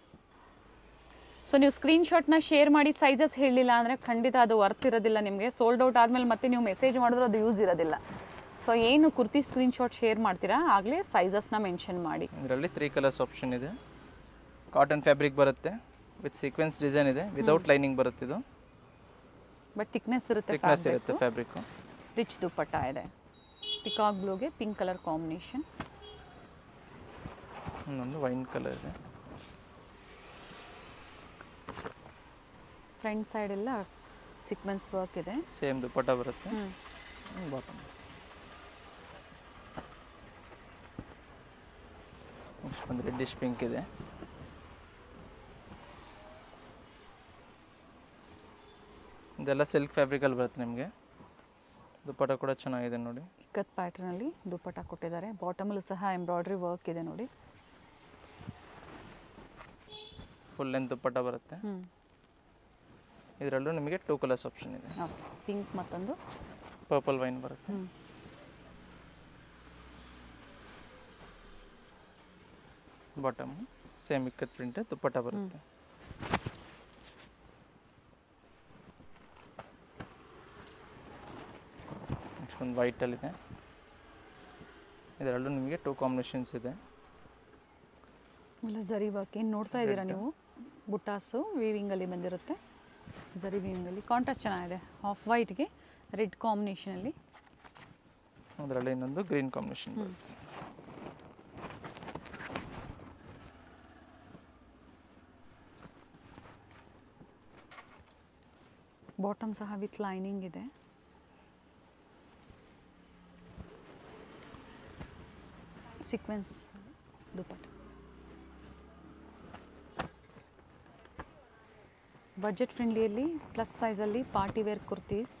ಸೊ ನೀವು ಸ್ಕ್ರೀನ್ಶಾಟ್ನ ಶೇರ್ ಮಾಡಿ ಸೈಜಸ್ ಹೇಳಿಲ್ಲ ಅಂದರೆ ಖಂಡಿತ ಅದು ವರ್ತ್ ಇರೋದಿಲ್ಲ ನಿಮಗೆ ಸೋಲ್ಡ್ ಔಟ್ ಆದಮೇಲೆ ಮತ್ತೆ ನೀವು ಮೆಸೇಜ್ ಮಾಡಿದ್ರು ಅದು ಯೂಸ್ ಇರೋದಿಲ್ಲ ಸೊ ಏನು ಕುರ್ತಿ ಸ್ಕ್ರೀನ್ಶಾಟ್ ಶೇರ್ ಮಾಡ್ತೀರಾ ಆಗಲೇ ಸೈಜಸ್ನ ಮೆನ್ಷನ್ ಮಾಡಿ ಇದರಲ್ಲಿ ತ್ರೀ ಕಲರ್ಸ್ ಆಪ್ಷನ್ ಇದೆ ಕಾಟನ್ ಫ್ಯಾಬ್ರಿಕ್ ಬರುತ್ತೆ ವಿತ್ ಸೀಕ್ವೆನ್ಸ್ ಡಿಸೈನ್ ಇದೆ ವಿತೌಟ್ ಲೈನಿಂಗ್ ಬರುತ್ತೆ ಇದು ಬಟ್ ಥಿಕ್ನೆಸ್ ಇರುತ್ತೆ ಥಿಕ್ನೆಸ್ ಇರುತ್ತೆ ಫ್ಯಾಬ್ರಿಕ್ಕು ರಿಚ್ ದುಪ್ಪಟ್ಟ ಇದೆ ಪಿಕಾಕ್ ಬ್ಲೂಗೆ ಪಿಂಕ್ ಕಲರ್ ಕಾಂಬಿನೇಷನ್ ಇನ್ನೊಂದು ವೈನ್ ಕಲರ್ ಇದೆ ಫ್ರಂಟ್ ಸೈಡ್ ಎಲ್ಲ ಸೀಕ್ವೆನ್ಸ್ ವರ್ಕ್ ಇದೆ ಸೇಮ್ ದುಪ್ಪಟ್ಟ ಬರುತ್ತೆ ಬಾಟಮ್ ನೆಕ್ಸ್ಟ್ ಬಂದು ರೆಡ್ಡಿಶ್ ಪಿಂಕ್ ಇದೆ ಇದೆಲ್ಲ ಸಿಲ್ಕ್ ಫ್ಯಾಬ್ರಿಕಲ್ಲಿ ಬರುತ್ತೆ ನಿಮಗೆ ದುಪ್ಪಟ್ಟ ಕೂಡ ಚೆನ್ನಾಗಿದೆ ನೋಡಿ ಇಕ್ಕತ್ ಪ್ಯಾಟರ್ನಲ್ಲಿ ದುಪ್ಪಟ್ಟ ಕೊಟ್ಟಿದ್ದಾರೆ ಬಾಟಮಲ್ಲೂ ಸಹ ಎಂಬ್ರಾಯ್ಡ್ರಿ ವರ್ಕ್ ಇದೆ ನೋಡಿ ಫುಲ್ ಲೆಂತ್ ದುಪ್ಪಟ್ಟ ಬರುತ್ತೆ ಹ್ಞೂ ಇದರಲ್ಲೂ ನಿಮಗೆ ಟೂ ಕಲರ್ಸ್ ಆಪ್ಷನ್ ಇದೆ ಓಕೆ ಪಿಂಕ್ ಮತ್ತೊಂದು ಪರ್ಪಲ್ ವೈನ್ ಬರುತ್ತೆ ಹ್ಞೂ bottom same ikat print dupatta ಬರುತ್ತೆ ನೆಕ್ಸ್ಟ್ ಒಂದು ವೈಟಲ್ಲಿದೆ ಇದರಲ್ಲೂ ನಿಮಗೆ ಟೂ ಕಾಂಬಿನೇಷನ್ಸ್ ಇದೆ ಆಮೇಲೆ ಝರಿ ವರ್ಕ್ ಏನು ನೋಡ್ತಾ ಇದ್ದೀರಾ ನೀವು ಬುಟ್ಟಾಸು ವೀವಿಂಗಲ್ಲಿ ಬಂದಿರುತ್ತೆ ಝರಿ ವೀವಿಂಗಲ್ಲಿ ಕಾಂಟ್ರಾಸ್ಟ್ ಚೆನ್ನಾಗಿದೆ ಆಫ್ ವೈಟ್ಗೆ ರೆಡ್ ಕಾಂಬಿನೇಷನಲ್ಲಿ ಅದರಲ್ಲಿ ಇನ್ನೊಂದು ಗ್ರೀನ್ ಕಾಂಬಿನೇಷನ್ ಬರುತ್ತೆ ಬಾಟಮ್ ಸಹ ವಿತ್ ಲೈನಿಂಗ್ ಇದೆ ಸೀಕ್ವೆನ್ಸ್ ದುಪ್ಪಟ್ಟ ಬಜೆಟ್ ಫ್ರೆಂಡ್ಲಿಯಲ್ಲಿ ಪ್ಲಸ್ ಸೈಜಲ್ಲಿ ಪಾರ್ಟಿ ವೇರ್ ಕುರ್ತೀಸ್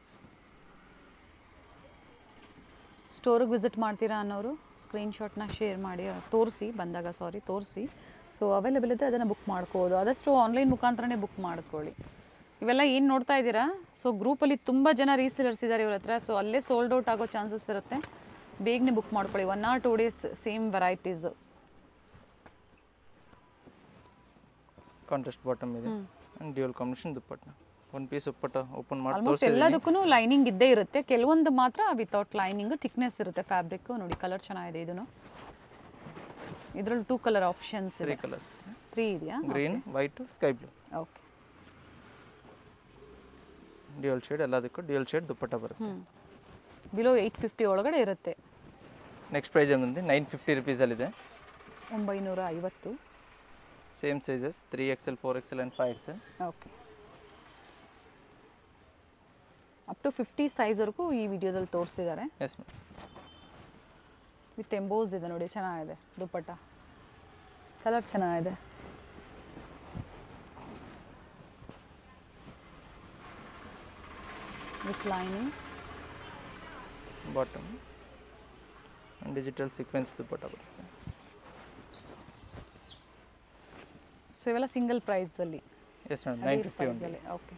ಸ್ಟೋರಿಗೆ ವಿಸಿಟ್ ಮಾಡ್ತೀರಾ ಅನ್ನೋರು ಸ್ಕ್ರೀನ್ಶಾಟ್ನ ಶೇರ್ ಮಾಡಿ ತೋರಿಸಿ ಬಂದಾಗ ಸಾರಿ ತೋರಿಸಿ ಸೊ ಅವೈಲೇಬಲ್ ಇದ್ದರೆ ಅದನ್ನು ಬುಕ್ ಮಾಡ್ಕೋಬೋದು ಆದಷ್ಟು ಆನ್ಲೈನ್ ಮುಖಾಂತರನೇ ಬುಕ್ ಮಾಡ್ಕೊಳ್ಳಿ ಇವೆಲ್ಲ ಏನು ನೋಡ್ತಾ ಇದ್ದೀರಾ ಸೊ ಗ್ರೂಪಲ್ಲಿ ತುಂಬ ಜನ ರೀಸೇಲರ್ಸ್ ಇದ್ದಾರೆ ಇವ್ರ ಹತ್ರ ಸೊ ಅಲ್ಲೇ ಸೋಲ್ಡ್ ಔಟ್ ಆಗೋ ಚಾನ್ಸಸ್ ಇರುತ್ತೆ ಬೇಗನೆ ಬುಕ್ ಮಾಡ್ಕೊಳ್ಳಿ one or two days same varieties contrast bottom ಇದೆ ಆ್ಯಂಡ್ ಡ್ಯೂಯಲ್ ಕಾಂಬಿನೇಷನ್ ದುಪ್ಪಟ್ಟ ಒಂದು ಪೀಸ್ ಉಪ್ಪಟ್ಟ ಓಪನ್ ಮಾಡಿ ಆಲ್ಮೋಸ್ಟ್ ತೋರಿಸಿದ್ದೀನಿ ಎಲ್ಲದಕ್ಕೂ ಲೈನಿಂಗ್ ಇದ್ದೇ ಇರುತ್ತೆ ಕೆಲವೊಂದು ಮಾತ್ರ ವಿತೌಟ್ ಲೈನಿಂಗ್ ಥಿಕ್ನೆಸ್ ಇರುತ್ತೆ ಫ್ಯಾಬ್ರಿಕ್ ನೋಡಿ ಕಲರ್ ಚೆನ್ನಾಗಿದೆ ಇದನ್ನು ಇದರಲ್ಲಿ ಟೂ ಕಲರ್ ಆಪ್ಷನ್ಸ್ ತ್ರೀ ಇದೆ ಕಲರ್ಸ್ ತ್ರೀ ಇದೆಯಾ green white sky blue okay dual shade ಎಲ್ಲದಕ್ಕೂ ಡ್ಯೂಯಲ್ ಶೇಡ್ ದುಪ್ಪಟ್ಟ ಬರುತ್ತೆ ಹ್ಞೂ ಬಿಲೋ ಏಯ್ಟ್ ಫಿಫ್ಟಿ ಒಳಗಡೆ ಇರುತ್ತೆ ನೆಕ್ಸ್ಟ್ ಪ್ರೈಸ್ ಬಂದು ನೈನ್ ಫಿಫ್ಟಿ ರುಪೀಸಲ್ಲಿದೆ ಒಂಬೈನೂರ ಐವತ್ತು same sizes three X L four X L and five X L okay up to fifty ಸೈಜ್ವರೆಗೂ ಈ ವಿಡಿಯೋದಲ್ಲಿ ತೋರಿಸಿದ್ದಾರೆ ಎಸ್ ಮ್ಯಾಮ್ ವಿತ್ ಎಂಬೋಸ್ ಇದೆ ನೋಡಿ ಚೆನ್ನಾಗಿದೆ ದುಪ್ಪಟ್ಟ ಕಲರ್ ಚೆನ್ನಾಗಿದೆ with lining bottom digital sequence dupatta ಬರುತ್ತೆ ಸೊ ಇವೆಲ್ಲ ಸಿಂಗಲ್ ಪ್ರೈಸಲ್ಲಿ ಎಸ್ ಮೇಡಮ್ ನೈನ್ ಫಿಫ್ಟಿ ಒಂದು ಪ್ರೈಸಲ್ಲಿ ಓಕೆ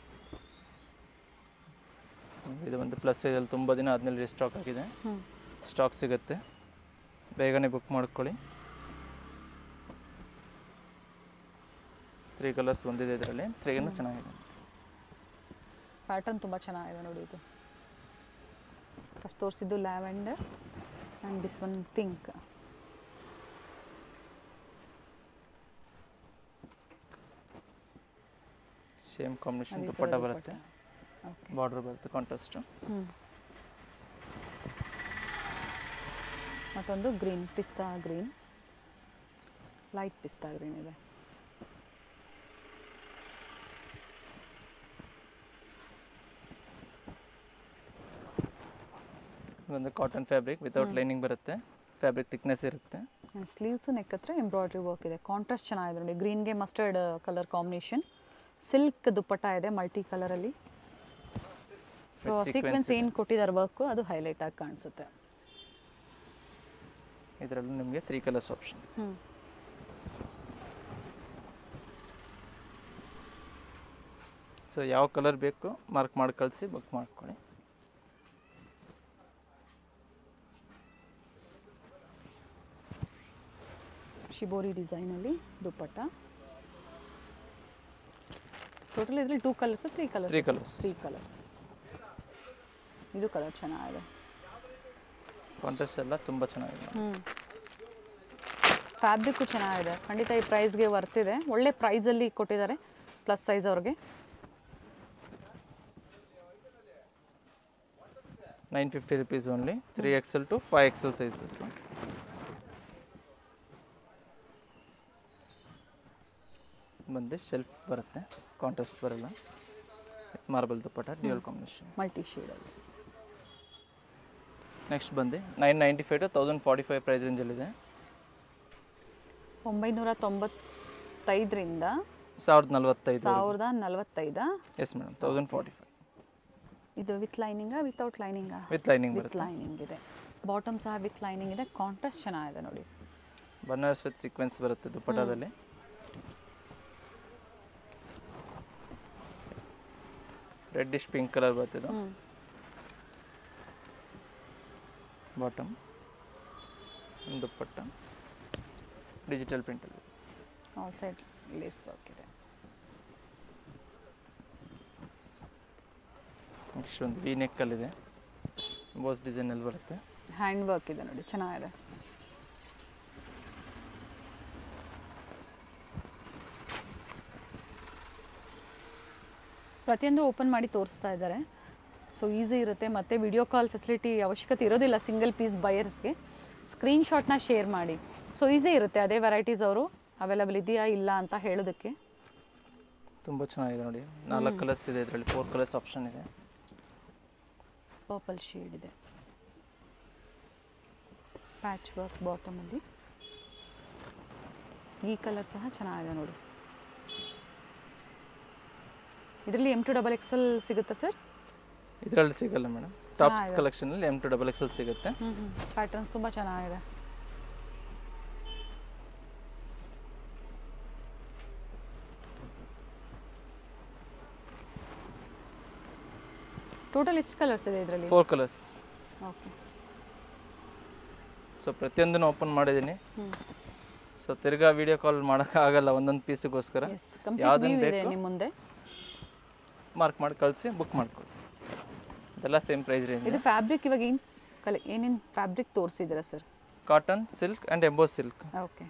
ಇದು ಒಂದು ಪ್ಲಸ್ ಸೈಜಲ್ಲಿ ತುಂಬ ದಿನ ಆದಮೇಲೆ ರಿಸ್ಟಾಕ್ ಆಗಿದೆ ಹ್ಞೂ ಸ್ಟಾಕ್ ಸಿಗುತ್ತೆ ಬೇಗನೆ ಬುಕ್ ಮಾಡ್ಕೊಳ್ಳಿ ತ್ರೀ ಕಲರ್ಸ್ ಬಂದಿದೆ ಇದರಲ್ಲಿ ತ್ರೀಗೂ ಚೆನ್ನಾಗಿದೆ ಪ್ಯಾಟರ್ನ್ ತುಂಬ ಚೆನ್ನಾಗಿದೆ ನೋಡಿ ಇದು ಫಸ್ಟ್ ತೋರಿಸಿದ್ದು lavender and this one pink same combination dupatta ಬರುತ್ತೆ ಓಕೆ ಬಾರ್ಡರ್ ಬರುತ್ತೆ ಕಾಂಟ್ರಾಸ್ಟು ಹ್ಞೂ ಮತ್ತೊಂದು ಗ್ರೀನ್ ಪಿಸ್ತಾ ಗ್ರೀನ್ ಲೈಟ್ ಪಿಸ್ತಾ ಗ್ರೀನ್ ಇದೆ ಒಂದು ಕಾಟನ್ ಫ್ಯಾಬ್ರಿಕ್ ವಿತೌಟ್ ಲೈನಿಂಗ್ ಬರುತ್ತೆ ಫ್ಯಾಬ್ರಿಕ್ ಥಿಕ್ನೆಸ್ ಇರುತ್ತೆ ಸ್ಲೀವ್ಸು ನೆಕ್ ಹತ್ರ ಎಂಬ್ರಾಯ್ಡ್ರಿ ವರ್ಕ್ ಇದೆ ಕಾಂಟ್ರಾಸ್ಟ್ ಚೆನ್ನಾಗಿದೆ ನೋಡಿ ಗ್ರೀನ್ಗೆ mustard colour combination silk dupatta ಇದೆ ಮಲ್ಟಿ ಕಲರಲ್ಲಿ ಸೊ With sequence ಸೀಕ್ವೆನ್ಸ್ ಏನು ಕೊಟ್ಟಿದ್ದಾರೆ ವರ್ಕು ಅದು ಹೈಲೈಟ್ ಆಗಿ ಕಾಣಿಸುತ್ತೆ ಇದರಲ್ಲೂ ನಿಮಗೆ ತ್ರೀ ಕಲರ್ಸ್ ಆಪ್ಷನ್ ಹ್ಞೂ ಸೊ ಯಾವ ಕಲರ್ ಬೇಕು ಮಾರ್ಕ್ ಮಾಡಿ ಕಳಿಸಿ ಬುಕ್ ಮಾಡ್ಕೊಳ್ಳಿ ಶಿಬೋರಿ ಡಿಸೈನಲ್ಲಿ ದುಪ್ಪಟ್ಟ ಟೋಟಲ್ ಇದರಲ್ಲಿ two colours three colours Three colours. Three colours ಇದು ಕಲರ್ ಚೆನ್ನಾಗಿದೆ ಕಾಂಟ್ರಾಸ್ಟ್ ಎಲ್ಲ ತುಂಬ ಚೆನ್ನಾಗಿದೆ ಹ್ಞೂ ಫ್ಯಾಬ್ರಿಕ್ಕು ಚೆನ್ನಾಗಿದೆ ಖಂಡಿತ ಈ ಪ್ರೈಸ್ಗೆ ವರ್ತಿದೆ ಒಳ್ಳೆ ಪ್ರೈಸಲ್ಲಿ ಕೊಟ್ಟಿದ್ದಾರೆ ಪ್ಲಸ್ ಸೈಜ್ ಅವ್ರಿಗೆ nine fifty rupees only three XL to five XL sizes ಬಂದು ಶೆಲ್ಫ್ ಬರುತ್ತೆ ಕಾಂಟ್ರಾಸ್ಟ್ ಬರಲ್ಲ marble dupatta dual combination multi ಶೇಡಲ್ಲಿ ನೆಕ್ಸ್ಟ್ ಬಂದು nine ninety five to thousand forty five price ರೇಂಜಲ್ಲಿದೆ ಒಂಬೈನೂರ ತೊಂಬತ್ತೈದರಿಂದ ಸಾವಿರದ ನಲ್ವತ್ತೈದು ಸಾವಿರದ ನಲವತ್ತೈದ yes madam thousand forty five ಇದು ವಿತ್ ಲೈನಿಂಗಾ ವಿತೌಟ್ ಲೈನಿಂಗಾ ವಿತ್ ಲೈನಿಂಗ್ ವಿತ್ ಬರುತ್ತೆ ಲೈನಿಂಗ್ ಇದೆ ಬಾಟಮ್ ಸಹ ವಿತ್ ಲೈನಿಂಗ್ ಇದೆ ಕಾಂಟ್ರಾಸ್ಟ್ ಚೆನ್ನಾಗಿದೆ ನೋಡಿ ಬನಾರಸ್ ವಿತ್ ಸೀಕ್ವೆನ್ಸ್ ಬರುತ್ತೆ ದುಪ್ಪಟ್ಟದಲ್ಲಿ ರೆಡ್ಡಿಶ್ ಪಿಂಕ್ ಕಲರ್ ಬರ್ತಿದ್ದು ಹ್ಞೂ ಬಾಟಮ್ ದುಪ್ಪಟ್ಟ ಡಿಜಿಟಲ್ ಪ್ರಿಂಟಲ್ಲಿ ಆಲ್ ಸೈಡ್ ಲೇಸ್ ವರ್ಕ್ ಇದೆ ನೆಕ್ಸ್ಟ್ ಒಂದು ವಿ ನೆಕ್ಕಲ್ಲಿದೆ ಬೋಸ್ ಡಿಸೈನಲ್ಲಿ ಬರುತ್ತೆ ಹ್ಯಾಂಡ್ ವರ್ಕ್ ಇದೆ ನೋಡಿ ಚೆನ್ನಾಗಿದೆ ಪ್ರತಿಯೊಂದು ಓಪನ್ ಮಾಡಿ ತೋರಿಸ್ತಾ ಇದ್ದಾರೆ ಸೊ ಈಸಿ ಇರುತ್ತೆ ಮತ್ತು ವಿಡಿಯೋ ಕಾಲ್ ಫೆಸಿಲಿಟಿ ಅವಶ್ಯಕತೆ ಇರೋದಿಲ್ಲ ಸಿಂಗಲ್ ಪೀಸ್ ಬಯರ್ಸ್ಗೆ ಸ್ಕ್ರೀನ್ಶಾಟ್ನ ಶೇರ್ ಮಾಡಿ ಸೊ ಈಸಿ ಇರುತ್ತೆ ಅದೇ ವೆರೈಟೀಸ್ ಅವರು ಅವೈಲಬಲ್ ಇದೆಯಾ ಇಲ್ಲ ಅಂತ ಹೇಳೋದಕ್ಕೆ ತುಂಬ ಚೆನ್ನಾಗಿದೆ ನೋಡಿ ನಾಲ್ಕು ಕಲರ್ಸ್ ಇದೆ ಇದರಲ್ಲಿ ಫೋರ್ ಕಲರ್ಸ್ ಆಪ್ಷನ್ ಇದೆ ಪರ್ಪಲ್ ಶೇಡ್ ಇದೆ ಪ್ಯಾಚ್ ವರ್ಕ್ ಬಾಟಮಲ್ಲಿ ಈ ಕಲರ್ ಸಹ ಚೆನ್ನಾಗಿದೆ ನೋಡಿ ಇದರಲ್ಲಿ ಎಮ್ ಟು ಡಬಲ್ ಎಕ್ಸೆಲ್ ಸಿಗುತ್ತಾ ಸರ್ ಇದರಲ್ಲಿ ಸಿಗಲ್ಲ ಮೇಡಮ್ ಟಾಪ್ಸ್ ಕಲೆಕ್ಷನಲ್ಲಿ ಎಮ್ ಟು ಡಬಲ್ ಎಕ್ಸೆಲ್ ಸಿಗುತ್ತೆ ಹ್ಞೂ ಹ್ಞೂ ಪ್ಯಾಟರ್ನ್ಸ್ ತುಂಬ ಚೆನ್ನಾಗಿದೆ ಟೋಟಲ್ ಎಷ್ಟು ಕಲರ್ಸ್ ಇದೆ ಇದರಲ್ಲಿ ಫೋರ್ ಕಲರ್ಸ್ ಓಕೆ ಸೊ ಪ್ರತಿಯೊಂದನ್ನು ಓಪನ್ ಮಾಡಿದ್ದೀನಿ ಹ್ಞೂ ಸೊ ತಿರ್ಗಾ ವಿಡಿಯೋ ಕಾಲ್ ಮಾಡೋಕ್ಕಾಗಲ್ಲ ಒಂದೊಂದು ಪೀಸಿಗೋಸ್ಕರ ಎಸ್ ಕಂಪ್ಲೀಟ್ ಯಾವ್ದನ್ನ ವ್ಯೂ ಇದೆ ಬೇಕು? ನಿಮ್ಮ ಮುಂದೆ ಮಾರ್ಕ್ ಮಾಡಿ ಕಳಿಸಿ ಬುಕ್ ಮಾಡ್ಕೊಳ್ಳಿ ಇದೆಲ್ಲ ಸೇಮ್ ಪ್ರೈಸ್ ರೇಂಜ್ ಇದು ಫ್ಯಾಬ್ರಿಕ್ ಇವಾಗ ಏನು ಕಲೆ ಏನೇನು ಫ್ಯಾಬ್ರಿಕ್ ತೋರಿಸಿದ್ದೀರಾ sir cotton silk and emboss silk okay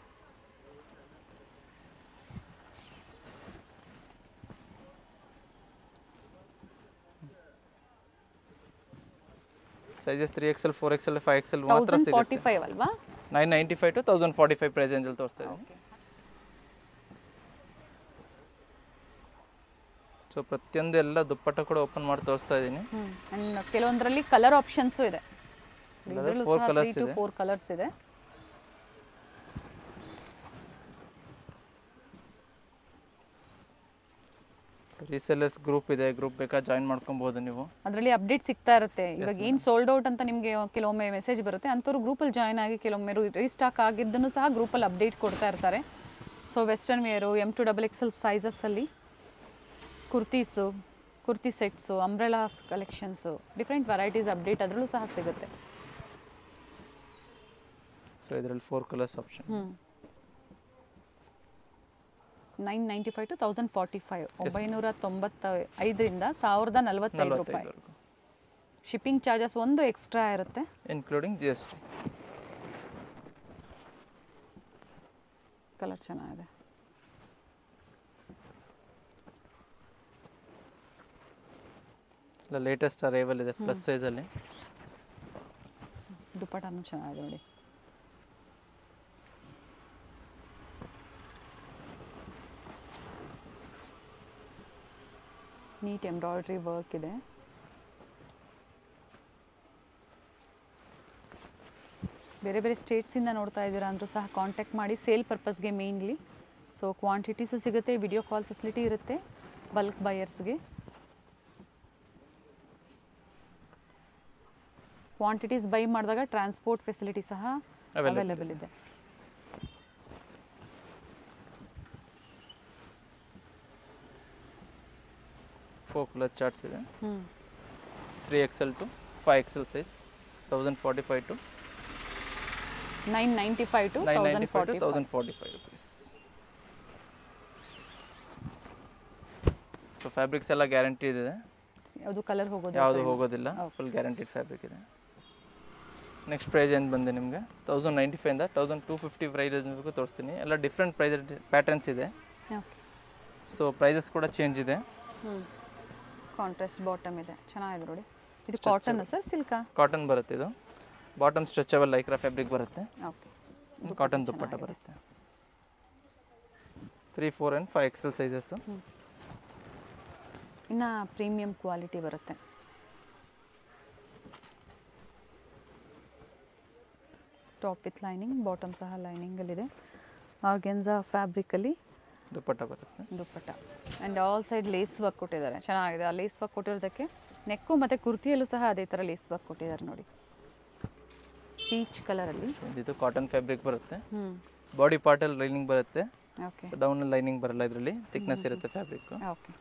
sizes three XL four XL five XL ಮಾತ್ರ ತೌಸಂಡ್ ಫಾರ್ಟಿ ಸಿಗುತ್ತೆ ಫೈವ್ ಅಲ್ವಾ nine ninety five to thousand forty five price ರೇಂಜಲ್ಲಿ ತೋರಿಸ್ತಾ ಇದ್ದೀನಿ ಓಕೆ ಸೊ ಪ್ರತಿಯೊಂದು ಎಲ್ಲ ದುಪ್ಪಟ್ಟ ಕೂಡ ಓಪನ್ ಮಾಡಿ ತೋರಿಸ್ತಾ ಇದ್ದೀನಿ ಹ್ಞೂ ಆ್ಯಂಡ್ ಕೆಲವೊಂದರಲ್ಲಿ ಕಲರ್ ಆಪ್ಷನ್ಸು ಇದೆ ಇದರಲ್ಲೂ four ಸಹ colours ತ್ರೀ ಟು ಇದೆ. ಫೋರ್ ಕಲರ್ಸ್ ಇದೆ ಸೊ ರೀಸೆಲ್ಲರ್ಸ್ ಗ್ರೂಪ್ ಇದೆ ಗ್ರೂಪ್ ಬೇಕಾದ್ರೆ ಜಾಯಿನ್ ಮಾಡ್ಕೊಬೋದು ನೀವು ಅದರಲ್ಲಿ ಅಪ್ಡೇಟ್ ಸಿಗ್ತಾ ಇರುತ್ತೆ ಇವಾಗ ಏನು ಸೋಲ್ಡ್ ಔಟ್ ಅಂತ ನಿಮಗೆ ಕೆಲವೊಮ್ಮೆ ಮೆಸೇಜ್ ಬರುತ್ತೆ ಅಂಥವ್ರು ಗ್ರೂಪಲ್ಲಿ ಜಾಯ್ನ್ ಆಗಿ ಕೆಲವೊಮ್ಮೆ ರೀಸ್ಟಾಕ್ ಆಗಿದ್ದನ್ನು ಸಹ ಗ್ರೂಪಲ್ಲಿ ಅಪ್ಡೇಟ್ ಕೊಡ್ತಾ ಇರ್ತಾರೆ so western wear M to double XL ಸೈಜಸ್ಸಲ್ಲಿ kurtis kurti sets umbrellas collections different varieties update ಅದರಲ್ಲೂ ಸಹ ಸಿಗುತ್ತೆ ಸೊ ಇದರಲ್ಲಿ ಫೋರ್ ಕಲರ್ಸ್ ಆಪ್ಷನ್ ಹ್ಞೂ nine ninety five to thousand forty five ಒಂಬೈನೂರ ತೊಂಬತ್ತ ಐದರಿಂದ ಸಾವಿರದ ನಲವತ್ತೈದು ರೂಪಾಯಿ ನಲವತ್ತೈದುವರೆಗೂ ಶಿಪ್ಪಿಂಗ್ ಚಾರ್ಜಸ್ ಒಂದು ಎಕ್ಸ್ಟ್ರಾ ಇರುತ್ತೆ including G S T colour ಚೆನ್ನಾಗಿದೆ ಇಲ್ಲ ಲೇಟೆಸ್ಟ್ ಅರೈವಲ್ ಇದೆ ಪ್ಲಸ್ ಸೈಜಲ್ಲಿ ದುಪ್ಪಟನೂ ಚೆನ್ನಾಗಿದೆ ನೋಡಿ ನೀಟ್ ಎಂಬ್ರಾಯ್ಡ್ರಿ ವರ್ಕ್ ಇದೆ ಬೇರೆ ಬೇರೆ ಸ್ಟೇಟ್ಸಿಂದ ನೋಡ್ತಾ ಇದ್ದೀರಾ ಅಂದರೂ ಸಹ ಕಾಂಟ್ಯಾಕ್ಟ್ ಮಾಡಿ ಸೇಲ್ ಪರ್ಪಸ್ಗೆ ಮೇಯ್ನ್ಲಿ ಸೊ ಕ್ವಾಂಟಿಟೀಸು ಸಿಗುತ್ತೆ ವಿಡಿಯೋ ಕಾಲ್ ಫೆಸಿಲಿಟಿ ಇರುತ್ತೆ ಬಲ್ಕ್ ಬಯರ್ಸ್ಗೆ ಕ್ವಾಂಟಿಟೀಸ್ ಬೈ ಮಾಡಿದಾಗ ಟ್ರಾನ್ಸ್ಪೋರ್ಟ್ ಫೆಸಿಲಿಟಿ ಸಹ Available ಅವೈಲೇಬಲ್ ಇದೆ ಫೋರ್ ಕಲರ್ ಚಾರ್ಟ್ಸ್ ಇದೆ ಹ್ಞೂ three XL to five XL size thousand forty five to nine ninety five to nine ninety thousand five to forty thousand forty five rupees so fabrics ಎಲ್ಲ guarantee ಇದೆ ಯಾವುದು colour ಹೋಗೋದು ಯಾವುದು ಹೋಗೋದಿಲ್ಲ full guaranteed fabric ಇದೆ next price ಏನು ಬಂದೆ ನಿಮಗೆ ತೌಸಂಡ್ ನೈಂಟಿ ಫೈವಿಂದ ತೌಸಂಡ್ ಟೂ ಫಿಫ್ಟಿ ಪ್ರೈಸಸ್ವರೆಗೂ ತೋರಿಸ್ತೀನಿ ಎಲ್ಲ ಡಿಫ್ರೆಂಟ್ ಪ್ರೈಸ್ ಪ್ಯಾಟರ್ನ್ಸ್ ಇದೆ ಓಕೆ ಸೊ ಪ್ರೈಸಸ್ ಕೂಡ ಚೇಂಜ್ ಇದೆ ಹ್ಞೂ ಕಾಂಟ್ರಾಸ್ಟ್ ಬಾಟಮ್ ಇದೆ ಚೆನ್ನಾಗಿದೆ ನೋಡಿ ಇದು ಕಾಟನ್ ಸರ್ ಸಿಲ್ಕಾ ಕಾಟನ್ ಬರುತ್ತೆ ಇದು ಬಾಟಮ್ ಸ್ಟ್ರೆಚಬಲ್ ಲೈಕ್ರಾ ಫ್ಯಾಬ್ರಿಕ್ ಬರುತ್ತೆ ಓಕೆ ಕಾಟನ್ ದುಪ್ಪಟ್ಟ ಬರುತ್ತೆ three four and five XL sizes ಇನ್ನು ಪ್ರೀಮಿಯಂ ಕ್ವಾಲಿಟಿ ಬರುತ್ತೆ ಟಾಪ್ ವಿತ್ ಲೈನಿಂಗ್ ಬಾಟಮ್ ಸಹ ಲೈನಿಂಗಲ್ಲಿದೆ ಆರ್ಗೆನ್ಸಾ ಫ್ಯಾಬ್ರಿಕಲ್ಲಿ ದುಪ್ಪಟ್ಟ ಬರುತ್ತೆ dupatta and all side lace work ಕೊಟ್ಟಿದ್ದಾರೆ ಚೆನ್ನಾಗಿದೆ ಆ ಲೇಸ್ ವರ್ಕ್ ಕೊಟ್ಟಿರೋದಕ್ಕೆ ನೆಕ್ಕು ಮತ್ತು ಕುರ್ತಿಯಲ್ಲೂ ಸಹ ಅದೇ ಥರ ಲೇಸ್ ವರ್ಕ್ ಕೊಟ್ಟಿದ್ದಾರೆ ನೋಡಿ ಪೀಚ್ ಕಲರಲ್ಲಿ ಇದು ಕಾಟನ್ ಫ್ಯಾಬ್ರಿಕ್ ಬರುತ್ತೆ ಹ್ಞೂ ಬಾಡಿ ಪಾರ್ಟಲ್ಲಿ ಲೈನಿಂಗ್ ಬರುತ್ತೆ ಓಕೆ ಸೊ ಡೌನ್ ಲೈನಿಂಗ್ ಬರಲ್ಲ ಇದರಲ್ಲಿ ಥಿಕ್ನೆಸ್ ಇರುತ್ತೆ fabric okay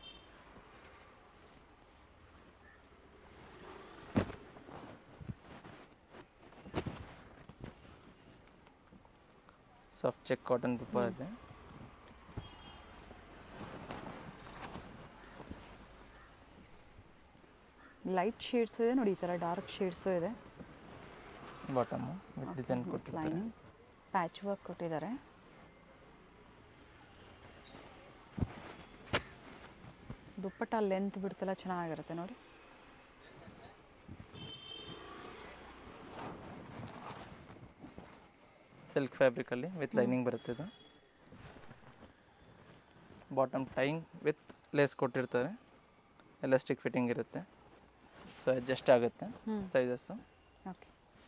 soft check cotton ತುಪ್ಪ ಇದೆ ಲೈಟ್ ಶೇಡ್ಸು ಇದೆ ನೋಡಿ ಈ ಥರ ಡಾರ್ಕ್ ಶೇಡ್ಸು ಇದೆ ಬಾಟಮು ವಿತ್ ಡಿಸೈನ್ ಕೊಟ್ಟಿರ್ತಾರೆ ಲೈನಿಂಗ್ ಪ್ಯಾಚ್ ವರ್ಕ್ ಕೊಟ್ಟಿದ್ದಾರೆ ದುಪ್ಪಟ್ಟ ಲೆಂತ್ ಬಿಡ್ತೆಲ್ಲ ಚೆನ್ನಾಗಿರುತ್ತೆ ನೋಡಿ ಸಿಲ್ಕ್ ಫ್ಯಾಬ್ರಿಕಲ್ಲಿ ವಿತ್ ಲೈನಿಂಗ್ ಬರುತ್ತೆ ಇದು ಬಾಟಮ್ ಟೈಂಗ್ ವಿತ್ ಲೇಸ್ ಕೊಟ್ಟಿರ್ತಾರೆ ಎಲಾಸ್ಟಿಕ್ ಫಿಟ್ಟಿಂಗ್ ಇರುತ್ತೆ ಸೊ ಅಡ್ಜಸ್ಟ್ ಆಗುತ್ತೆ ಹ್ಮ್. ಸೈಜಸ್ಸು ಓಕೆ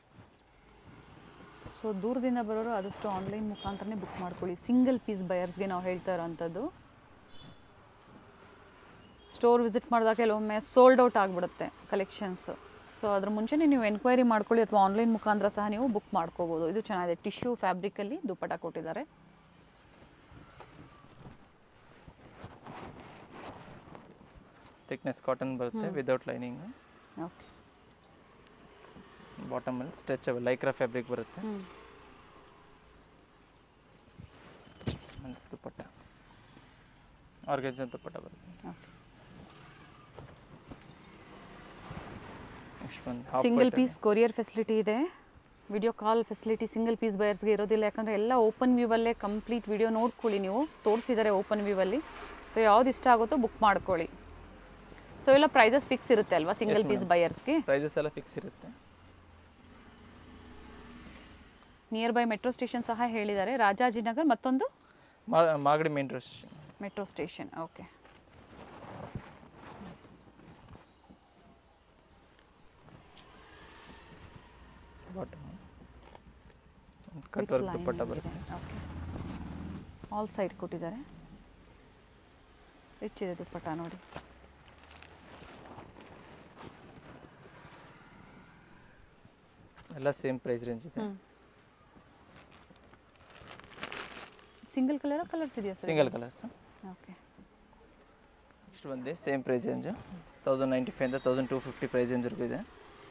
ಸೊ ದೂರದಿಂದ ಬರೋರು ಆದಷ್ಟು ಆನ್ಲೈನ್ ಮುಖಾಂತರನೇ ಬುಕ್ ಮಾಡ್ಕೊಳ್ಳಿ ಸಿಂಗಲ್ ಪೀಸ್ ಬಯರ್ಸ್ಗೆ ನಾವು ಹೇಳ್ತಾ ಇರೋವಂಥದ್ದು ಸ್ಟೋರ್ ವಿಸಿಟ್ ಮಾಡಿದಾಗ ಕೆಲವೊಮ್ಮೆ ಸೋಲ್ಡ್ ಔಟ್ ಆಗಿಬಿಡುತ್ತೆ ಕಲೆಕ್ಷನ್ಸ್ ಸೊ ಅದ್ರ ಮುಂಚೆನೇ ನೀವು ಎನ್ಕ್ವೈರಿ ಮಾಡ್ಕೊಳ್ಳಿ ಅಥವಾ ಆನ್ಲೈನ್ ಮುಖಾಂತರ ಸಹ ನೀವು ಬುಕ್ ಮಾಡ್ಕೋಬೋದು ಇದು ಚೆನ್ನಾಗಿದೆ ಟಿಶ್ಯೂ ಫ್ಯಾಬ್ರಿಕಲ್ಲಿ ದುಪ್ಪಟ ಕೊಟ್ಟಿದ್ದಾರೆ ಥಿಕ್ನೆಸ್ ಕಾಟನ್ ಬರುತ್ತೆ ವಿದೌಟ್ ಲೈನಿಂಗ್ ಓಕೆ ಬಾಟಮಲ್ಲಿ ಸ್ಟ್ರೆಚಬಲ್ ಲೈಕ್ರಾ ಫ್ಯಾಬ್ರಿಕ್ ಬರುತ್ತೆ ಹ್ಞೂ ಆಮೇಲೆ ದುಪ್ಪಟ್ಟ ಆರ್ಗನ್ಜನ್ ದುಪ್ಪಟ್ಟ ಬರುತ್ತೆ ಓಕೆ ನೆಕ್ಸ್ಟ್ ಒಂದು half single piece courier facility ಇದೆ video call facility single piece ಬಯರ್ಸ್ಗೆ ಇರೋದಿಲ್ಲ ಯಾಕಂದರೆ ಎಲ್ಲ ಓಪನ್ ವ್ಯೂವಲ್ಲೇ ಕಂಪ್ಲೀಟ್ ವಿಡಿಯೋ ನೋಡ್ಕೊಳ್ಳಿ ನೀವು ತೋರಿಸಿದ್ದಾರೆ ಓಪನ್ ವ್ಯೂವಲ್ಲಿ ಸೊ ಯಾವ್ದು ಇಷ್ಟ ಆಗುತ್ತೋ ಬುಕ್ ಮಾಡ್ಕೊಳ್ಳಿ ಸೊ ಎಲ್ಲ ಪ್ರೈಸಸ್ ಫಿಕ್ಸ್ ಇರುತ್ತೆ ಅಲ್ವಾ ಸಿಂಗಲ್ Yes, ಪೀಸ್ madam. ಬಯರ್ಸ್ಗೆ ಪ್ರೈಸಸ್ ಎಲ್ಲ ಫಿಕ್ಸ್ ಇರುತ್ತೆ ನಿಯರ್ ಬೈ ಮೆಟ್ರೋ ಸ್ಟೇಷನ್ ಸಹ ಹೇಳಿದ್ದಾರೆ ರಾಜಾಜಿನಗರ್ ಮತ್ತೊಂದು ಮಾ- Magadi main road metro station okay bottom cut work dupatta ಬರುತ್ತೆ ಓಕೆ ಆಲ್ ಸೈಡ್ ಕೊಟ್ಟಿದ್ದಾರೆ ರಿಚ್ ಇದೆ ದುಪ್ಪಟ್ಟ ನೋಡಿ ಎಲ್ಲ ಸೇಮ್ ಪ್ರೈಸ್ ರೇಂಜ್ ಇದೆ ಸಿಂಗಲ್ ಕಲರ್ ಕಲರ್ಸ್ ಇದೆಯಾ ಸರ್ ಸಿಂಗಲ್ ಕಲರ್ಸ್ ಓಕೆ ಇಷ್ಟು ಬಂದು same price range thousand ninety ಫೈವಿಂದ ತೌಸಂಡ್ ಟೂ ಫಿಫ್ಟಿ ಪ್ರೈಸ್ ರೇಂಜ್ವರೆಗೂ ಇದೆ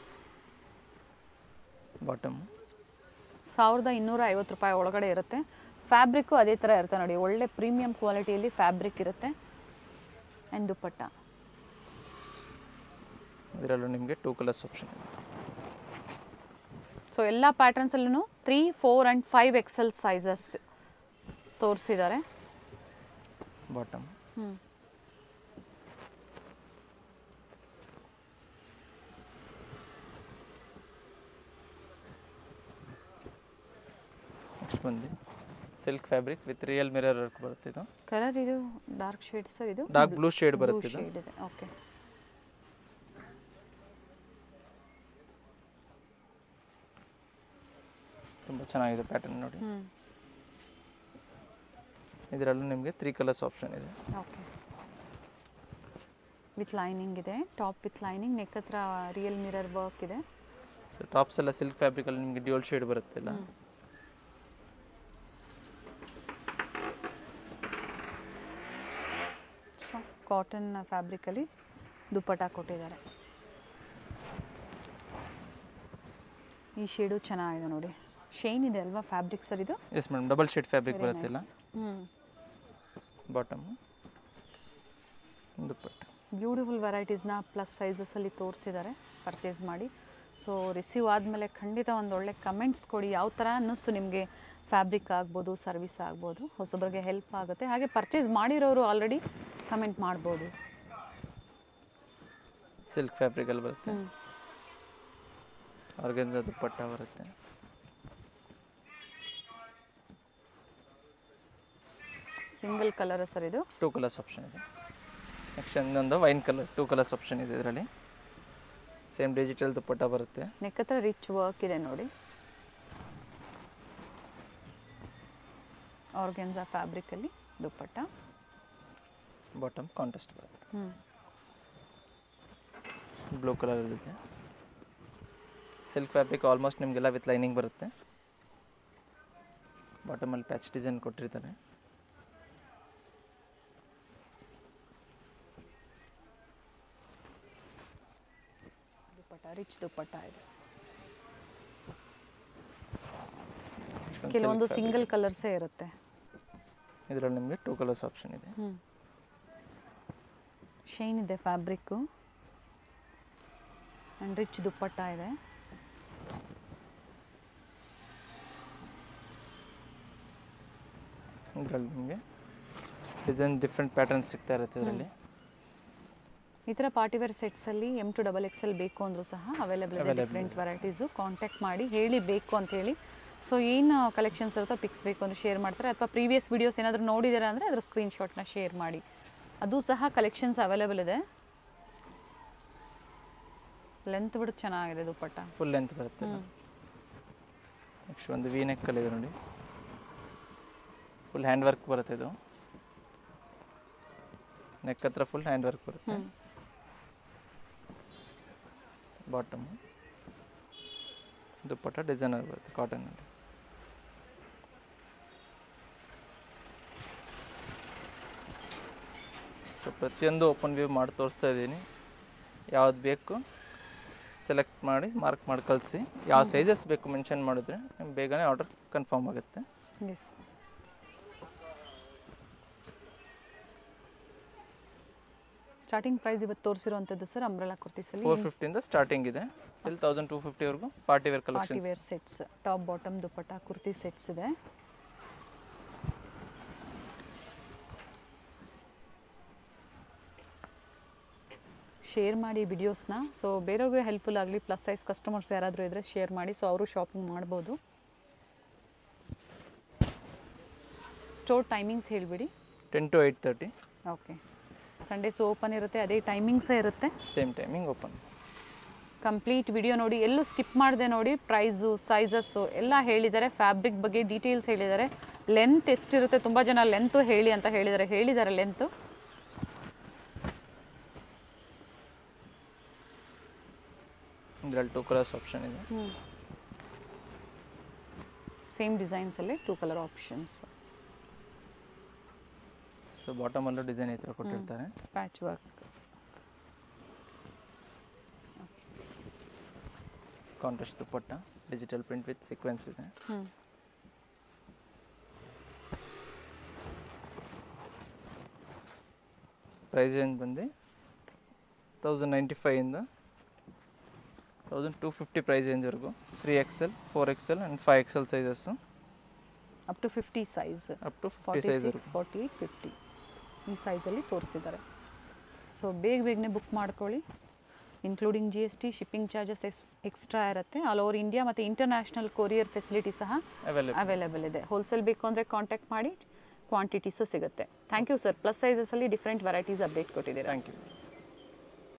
ಬಾಟಮ್ ಸಾವಿರದ ಇನ್ನೂರ ಐವತ್ತು ರೂಪಾಯಿ ಒಳಗಡೆ ಇರುತ್ತೆ ಫ್ಯಾಬ್ರಿಕ್ಕು ಅದೇ ಥರ ಇರುತ್ತೆ ನೋಡಿ ಒಳ್ಳೆ ಪ್ರೀಮಿಯಂ ಕ್ವಾಲಿಟಿಯಲ್ಲಿ ಫ್ಯಾಬ್ರಿಕ್ ಇರುತ್ತೆ ಆ್ಯಂಡ್ ದುಪ್ಪಟ್ಟ ಇದರಲ್ಲೂ ನಿಮಗೆ ಟೂ ಕಲರ್ಸ್ ಆಪ್ಷನ್ ಇದೆ ಸೊ ಎಲ್ಲ ಪ್ಯಾಟರ್ನ್ಸಲ್ಲೂ three four and five XL sizes ತೋರಿಸಿದ್ದಾರೆ ಬಾಟಮ್ ಹ್ಞೂ ನೆಕ್ಸ್ಟ್ ಬಂದು silk fabric with real mirror work ಬರುತ್ತೆ ಇದು ಕಲರ್ ಇದು ಡಾರ್ಕ್ ಶೇಡ್ ಸರ್ ಇದು ಡಾರ್ಕ್ ಬ್ಲೂ ಶೇಡ್ ಬರುತ್ತೆ ಇದು ಶೇಡ್ ಇದೆ ಓಕೆ ತುಂಬ ಚೆನ್ನಾಗಿದೆ ಪ್ಯಾಟರ್ನ್ ನೋಡಿ ಹ್ಞೂ ಇದರಲ್ಲೂ ನಿಮಗೆ ತ್ರೀ ಕಲರ್ಸ್ ಆಪ್ಷನ್ ಇದೆ ಓಕೆ ವಿತ್ ಲೈನಿಂಗ್ ಇದೆ ಟಾಪ್ ವಿತ್ ಲೈನಿಂಗ್ ನೆಕ್ ಹತ್ರ ರಿಯಲ್ ಮಿರರ್ ವರ್ಕ್ ಇದೆ ಸೊ ಟಾಪ್ಸ್ ಎಲ್ಲ ಸಿಲ್ಕ್ ಫ್ಯಾಬ್ರಿಕಲ್ಲಿ ನಿಮಗೆ ಡ್ಯೂಲ್ ಶೇಡ್ ಬರುತ್ತೆ ಇಲ್ಲ ಸಾಫ್ಟ್ ಕಾಟನ್ ಫ್ಯಾಬ್ರಿಕಲ್ಲಿ ದುಪ್ಪಟ ಕೊಟ್ಟಿದ್ದಾರೆ ಈ ಶೇಡು ಚೆನ್ನಾಗಿದೆ ನೋಡಿ ಶೈನ್ ಇದೆ ಅಲ್ವಾ ಫ್ಯಾಬ್ರಿಕ್ ಸರ್ ಇದು yes madam double shade fabric ಬರುತ್ತೆ ಇಲ್ಲ ಹ್ಞೂ ಬಾಟಮ್ ದುಪ್ಪಟ್ಟ ಬ್ಯೂಟಿಫುಲ್ ವೆರೈಟೀಸ್ನ ಪ್ಲಸ್ ಸೈಜಸಲ್ಲಿ ತೋರಿಸಿದ್ದಾರೆ ಪರ್ಚೇಸ್ ಮಾಡಿ ಸೊ ರಿಸೀವ್ ಆದಮೇಲೆ ಖಂಡಿತ ಒಂದು ಒಳ್ಳೆ ಕಮೆಂಟ್ಸ್ ಕೊಡಿ ಯಾವ ಥರ ಅನ್ನಿಸ್ತು ನಿಮಗೆ ಫ್ಯಾಬ್ರಿಕ್ ಆಗ್ಬೋದು ಸರ್ವಿಸ್ ಆಗ್ಬೋದು ಹೊಸಬ್ರಿಗೆ ಹೆಲ್ಪ್ ಆಗುತ್ತೆ ಹಾಗೆ ಪರ್ಚೇಸ್ ಮಾಡಿರೋರು ಆಲ್ರೆಡಿ ಕಮೆಂಟ್ ಮಾಡ್ಬೋದು ಸಿಲ್ಕ್ ಫ್ಯಾಬ್ರಿಕಲ್ಲಿ ಬರುತ್ತೆ ಹ್ಞೂ ಆರ್ಗನ್ಸ ದುಪ್ಪಟ್ಟ ಬರುತ್ತೆ ಸಿಂಗಲ್ ಕಲರ್ ಸರ್ ಇದು ಟೂ ಕಲರ್ಸ್ ಆಪ್ಷನ್ ಇದೆ ನೆಕ್ಸ್ಟ್ ಇನ್ನೊಂದು wine colour two colours option ಇದೆ ಇದರಲ್ಲಿ ಸೇಮ್ ಡಿಜಿಟಲ್ ದುಪ್ಪಟ್ಟ ಬರುತ್ತೆ ನೆಕ್ ಹತ್ರ ರಿಚ್ ವರ್ಕ್ ಇದೆ ನೋಡಿ ಆರ್ಗೆನ್ಸಾ ಫ್ಯಾಬ್ರಿಕಲ್ಲಿ ದುಪ್ಪಟ್ಟ ಬಾಟಮ್ ಕಾಂಟೆಸ್ಟ್ ಬರುತ್ತೆ ಹ್ಞೂ ಬ್ಲೂ ಕಲರ್ ಇರುತ್ತೆ ಸಿಲ್ಕ್ ಫ್ಯಾಬ್ರಿಕ್ ಆಲ್ಮೋಸ್ಟ್ ನಿಮಗೆಲ್ಲ ವಿತ್ ಲೈನಿಂಗ್ ಬರುತ್ತೆ ಬಾಟಮಲ್ಲಿ ಪ್ಯಾಚ್ ಡಿಸೈನ್ ಕೊಟ್ಟಿರ್ತಾರೆ ದುಪ್ಪಟ್ಟ ರಿಚ್ ದುಪ್ಪಟ್ಟ ಇದೆ ಇಷ್ಟೊಂದು ಕೆಲವೊಂದು silk ಸಿಂಗಲ್ ಕಲರ್ಸೇ ಇರುತ್ತೆ fabric. ಇದರಲ್ಲಿ ನಿಮಗೆ ಟೂ ಕಲರ್ಸ್ ಆಪ್ಷನ್ ಇದೆ ಹ್ಞೂ ಶೈನ್ ಇದೆ ಫ್ಯಾಬ್ರಿಕ್ಕು ಆ್ಯಂಡ್ ರಿಚ್ ದುಪ್ಪಟ್ಟ ಇದೆ ಇದರಲ್ಲಿ ನಿಮಗೆ ಡಿಸೈನ್ ಡಿಫ್ರೆಂಟ್ ಪ್ಯಾಟರ್ನ್ಸ್ ಸಿಗ್ತಾ ಇರುತ್ತೆ ಇದರಲ್ಲಿ ಈ ಥರ ಪಾರ್ಟಿವೇರ್ ಸೆಟ್ಸಲ್ಲಿ M to double X L ಬೇಕು ಅಂದರೂ ಸಹ ಅವೈಲೇಬಲ್ ಇದೆ Available ಡಿಫ್ರೆಂಟ್ ವೆರೈಟೀಸು ಕಾಂಟ್ಯಾಕ್ಟ್ ಮಾಡಿ ಹೇಳಿ ಬೇಕು ಅಂತ ಹೇಳಿ ಸೊ ಏನು ಕಲೆಕ್ಷನ್ಸ್ ಇರುತ್ತೋ ಪಿಕ್ಸ್ ಬೇಕು ಅಂದ್ರೆ ಶೇರ್ ಮಾಡ್ತಾರೆ ಅಥವಾ ಪ್ರೀವಿಯಸ್ ವೀಡಿಯೋಸ್ ಏನಾದರೂ ನೋಡಿದ್ದೀರಾ ಅಂದರೆ ಅದರ ಸ್ಕ್ರೀನ್ಶಾಟ್ನ ಶೇರ್ ಮಾಡಿ ಅದು ಸಹ ಕಲೆಕ್ಷನ್ಸ್ ಅವೈಲೇಬಲ್ ಇದೆ ಲೆಂತ್ ಬಿಟ್ಟು ಚೆನ್ನಾಗಿದೆ ದುಪ್ಪಟ್ಟ ಫುಲ್ ಲೆಂತ್ ಬರುತ್ತೆ ನೆಕ್ಸ್ಟ್ ಒಂದು ವಿ ನೆಕ್ಕಲ್ಲಿದೆ ನೋಡಿ ಫುಲ್ ಹ್ಯಾಂಡ್ ವರ್ಕ್ ಬರುತ್ತೆ ಇದು ನೆಕ್ ಹತ್ರ ಫುಲ್ ಹ್ಯಾಂಡ್ ವರ್ಕ್ ಬರುತ್ತೆ ಬಾಟಮ್ ದುಪ್ಪಟ್ಟ ಡಿಸೈನರ್ ಬರುತ್ತೆ ಕಾಟನಲ್ಲಿ ಸೊ ಪ್ರತಿಯೊಂದು ಓಪನ್ ವ್ಯೂ ಮಾಡಿ ತೋರಿಸ್ತಾ ಇದ್ದೀನಿ ಯಾವ್ದು ಬೇಕು ಸೆಲೆಕ್ಟ್ ಮಾಡಿ ಮಾರ್ಕ್ ಮಾಡಿ ಕಳಿಸಿ ಯಾವ ಸೈಜಸ್ ಬೇಕು ಮೆನ್ಷನ್ ಮಾಡಿದ್ರೆ ನಿಮ್ಗೆ ಬೇಗನೆ ಆರ್ಡರ್ ಕನ್ಫರ್ಮ್ ಆಗುತ್ತೆ ಎಸ್ ಸ್ಟಾರ್ಟಿಂಗ್ ಪ್ರೈಸ್ ಇವತ್ತು ತೋರಿಸಿರುವಂಥದ್ದು ಸರ್ ಅಂಬ್ರೆಲಾ ಕುರ್ತೀಸಲ್ಲಿ ಫೋರ್ ಫಿಫ್ಟಿಯಿಂದ ಸ್ಟಾರ್ಟಿಂಗ್ ಇದೆ ಟಿಲ್ ತೌಸಂಡ್ ಟೂ ಫಿಫ್ಟಿವರೆಗೂ party wear party collections wear sets top bottom dupatta kurti sets ಇದೆ ಶೇರ್ ಮಾಡಿ ವಿಡಿಯೋಸ್ನ ಸೊ ಬೇರೆಯವ್ರಿಗೆ ಹೆಲ್ಪ್ಫುಲ್ ಆಗಲಿ ಪ್ಲಸ್ ಸೈಜ್ ಕಸ್ಟಮರ್ಸ್ ಯಾರಾದರೂ ಇದ್ದರೆ ಶೇರ್ ಮಾಡಿ ಸೊ ಅವರು ಶಾಪಿಂಗ್ ಮಾಡ್ಬೋದು ಸ್ಟೋರ್ ಟೈಮಿಂಗ್ಸ್ ಹೇಳಿಬಿಡಿ ten to eight thirty okay Sundays open ಇರುತ್ತೆ ಅದೇ ಟೈಮಿಂಗ್ಸೇ ಇರುತ್ತೆ same timing open complete video ನೋಡಿ ಎಲ್ಲೂ ಸ್ಕಿಪ್ ಮಾಡದೆ ನೋಡಿ ಪ್ರೈಸು ಸೈಜಸ್ಸು ಎಲ್ಲ ಹೇಳಿದ್ದಾರೆ ಫ್ಯಾಬ್ರಿಕ್ ಬಗ್ಗೆ ಡೀಟೇಲ್ಸ್ ಹೇಳಿದ್ದಾರೆ ಲೆಂತ್ ಎಷ್ಟಿರುತ್ತೆ ತುಂಬ ಜನ ಲೆಂತು ಹೇಳಿ ಅಂತ ಹೇಳಿದ್ದಾರೆ ಹೇಳಿದ್ದಾರೆ ಲೆಂತು ಇದರಲ್ಲಿ ಟೂ ಕಲರ್ಸ್ ಆಪ್ಷನ್ ಇದೆ ಸೇಮ್ ಡಿಸೈನ್ಸಲ್ಲಿ ಟೂ ಕಲರ್ ಆಪ್ಷನ್ಸ್ ಸೊ ಬಾಟಮಲ್ಲೂ ಡಿಸೈನ್ ಈ ಥರ ಕೊಟ್ಟಿರ್ತಾರೆ patch work contrast dupatta digital print with sequence ಇದೆ ಹ್ಞೂ ಪ್ರೈಸ್ ಏನು ಬಂದು ತೌಸಂಡ್ ನೈಂಟಿ ಫೈವಿಂದ ತೌಸಂಡ್ ಟೂ ಫಿಫ್ಟಿ ಪ್ರೈಸ್ ರೇಂಜ್ವರೆಗೂ three XL four XL and five XL sizes up to fifty size up to fifty forty ಸೈಜ್ವರೆಗೂ ಸಿಕ್ಸ್ ಫಾರ್ಟಿ ಏಯ್ಟ್ ಫಿಫ್ಟಿ ಈ ಸೈಜಲ್ಲಿ ತೋರಿಸಿದ್ದಾರೆ ಸೊ ಬೇಗ ಬೇಗನೆ ಬುಕ್ ಮಾಡ್ಕೊಳ್ಳಿ including G S T shipping charges ಎಕ್ಸ್ extra ಇರುತ್ತೆ ಆಲ್ ಓವರ್ ಇಂಡಿಯಾ ಮತ್ತು ಇಂಟರ್ನ್ಯಾಷನಲ್ ಕೊರಿಯರ್ ಫೆಸಿಲಿಟಿ ಸಹ ಅವೈಲೇಬಲ್ ಅವೈಲೇಬಲ್ ಇದೆ ಹೋಲ್ಸೇಲ್ ಬೇಕು ಅಂದರೆ ಕಾಂಟ್ಯಾಕ್ಟ್ ಮಾಡಿ ಕ್ವಾಂಟಿಟೀಸು ಸಿಗುತ್ತೆ ಥ್ಯಾಂಕ್ ಯು ಸರ್ ಪ್ಲಸ್ ಸೈಜಸಲ್ಲಿ ಡಿಫ್ರೆಂಟ್ ವೆರೈಟೀಸ್ ಅಪ್ಡೇಟ್ ಕೊಟ್ಟಿದ್ದೀರಾ ಥ್ಯಾಂಕ್ ಯು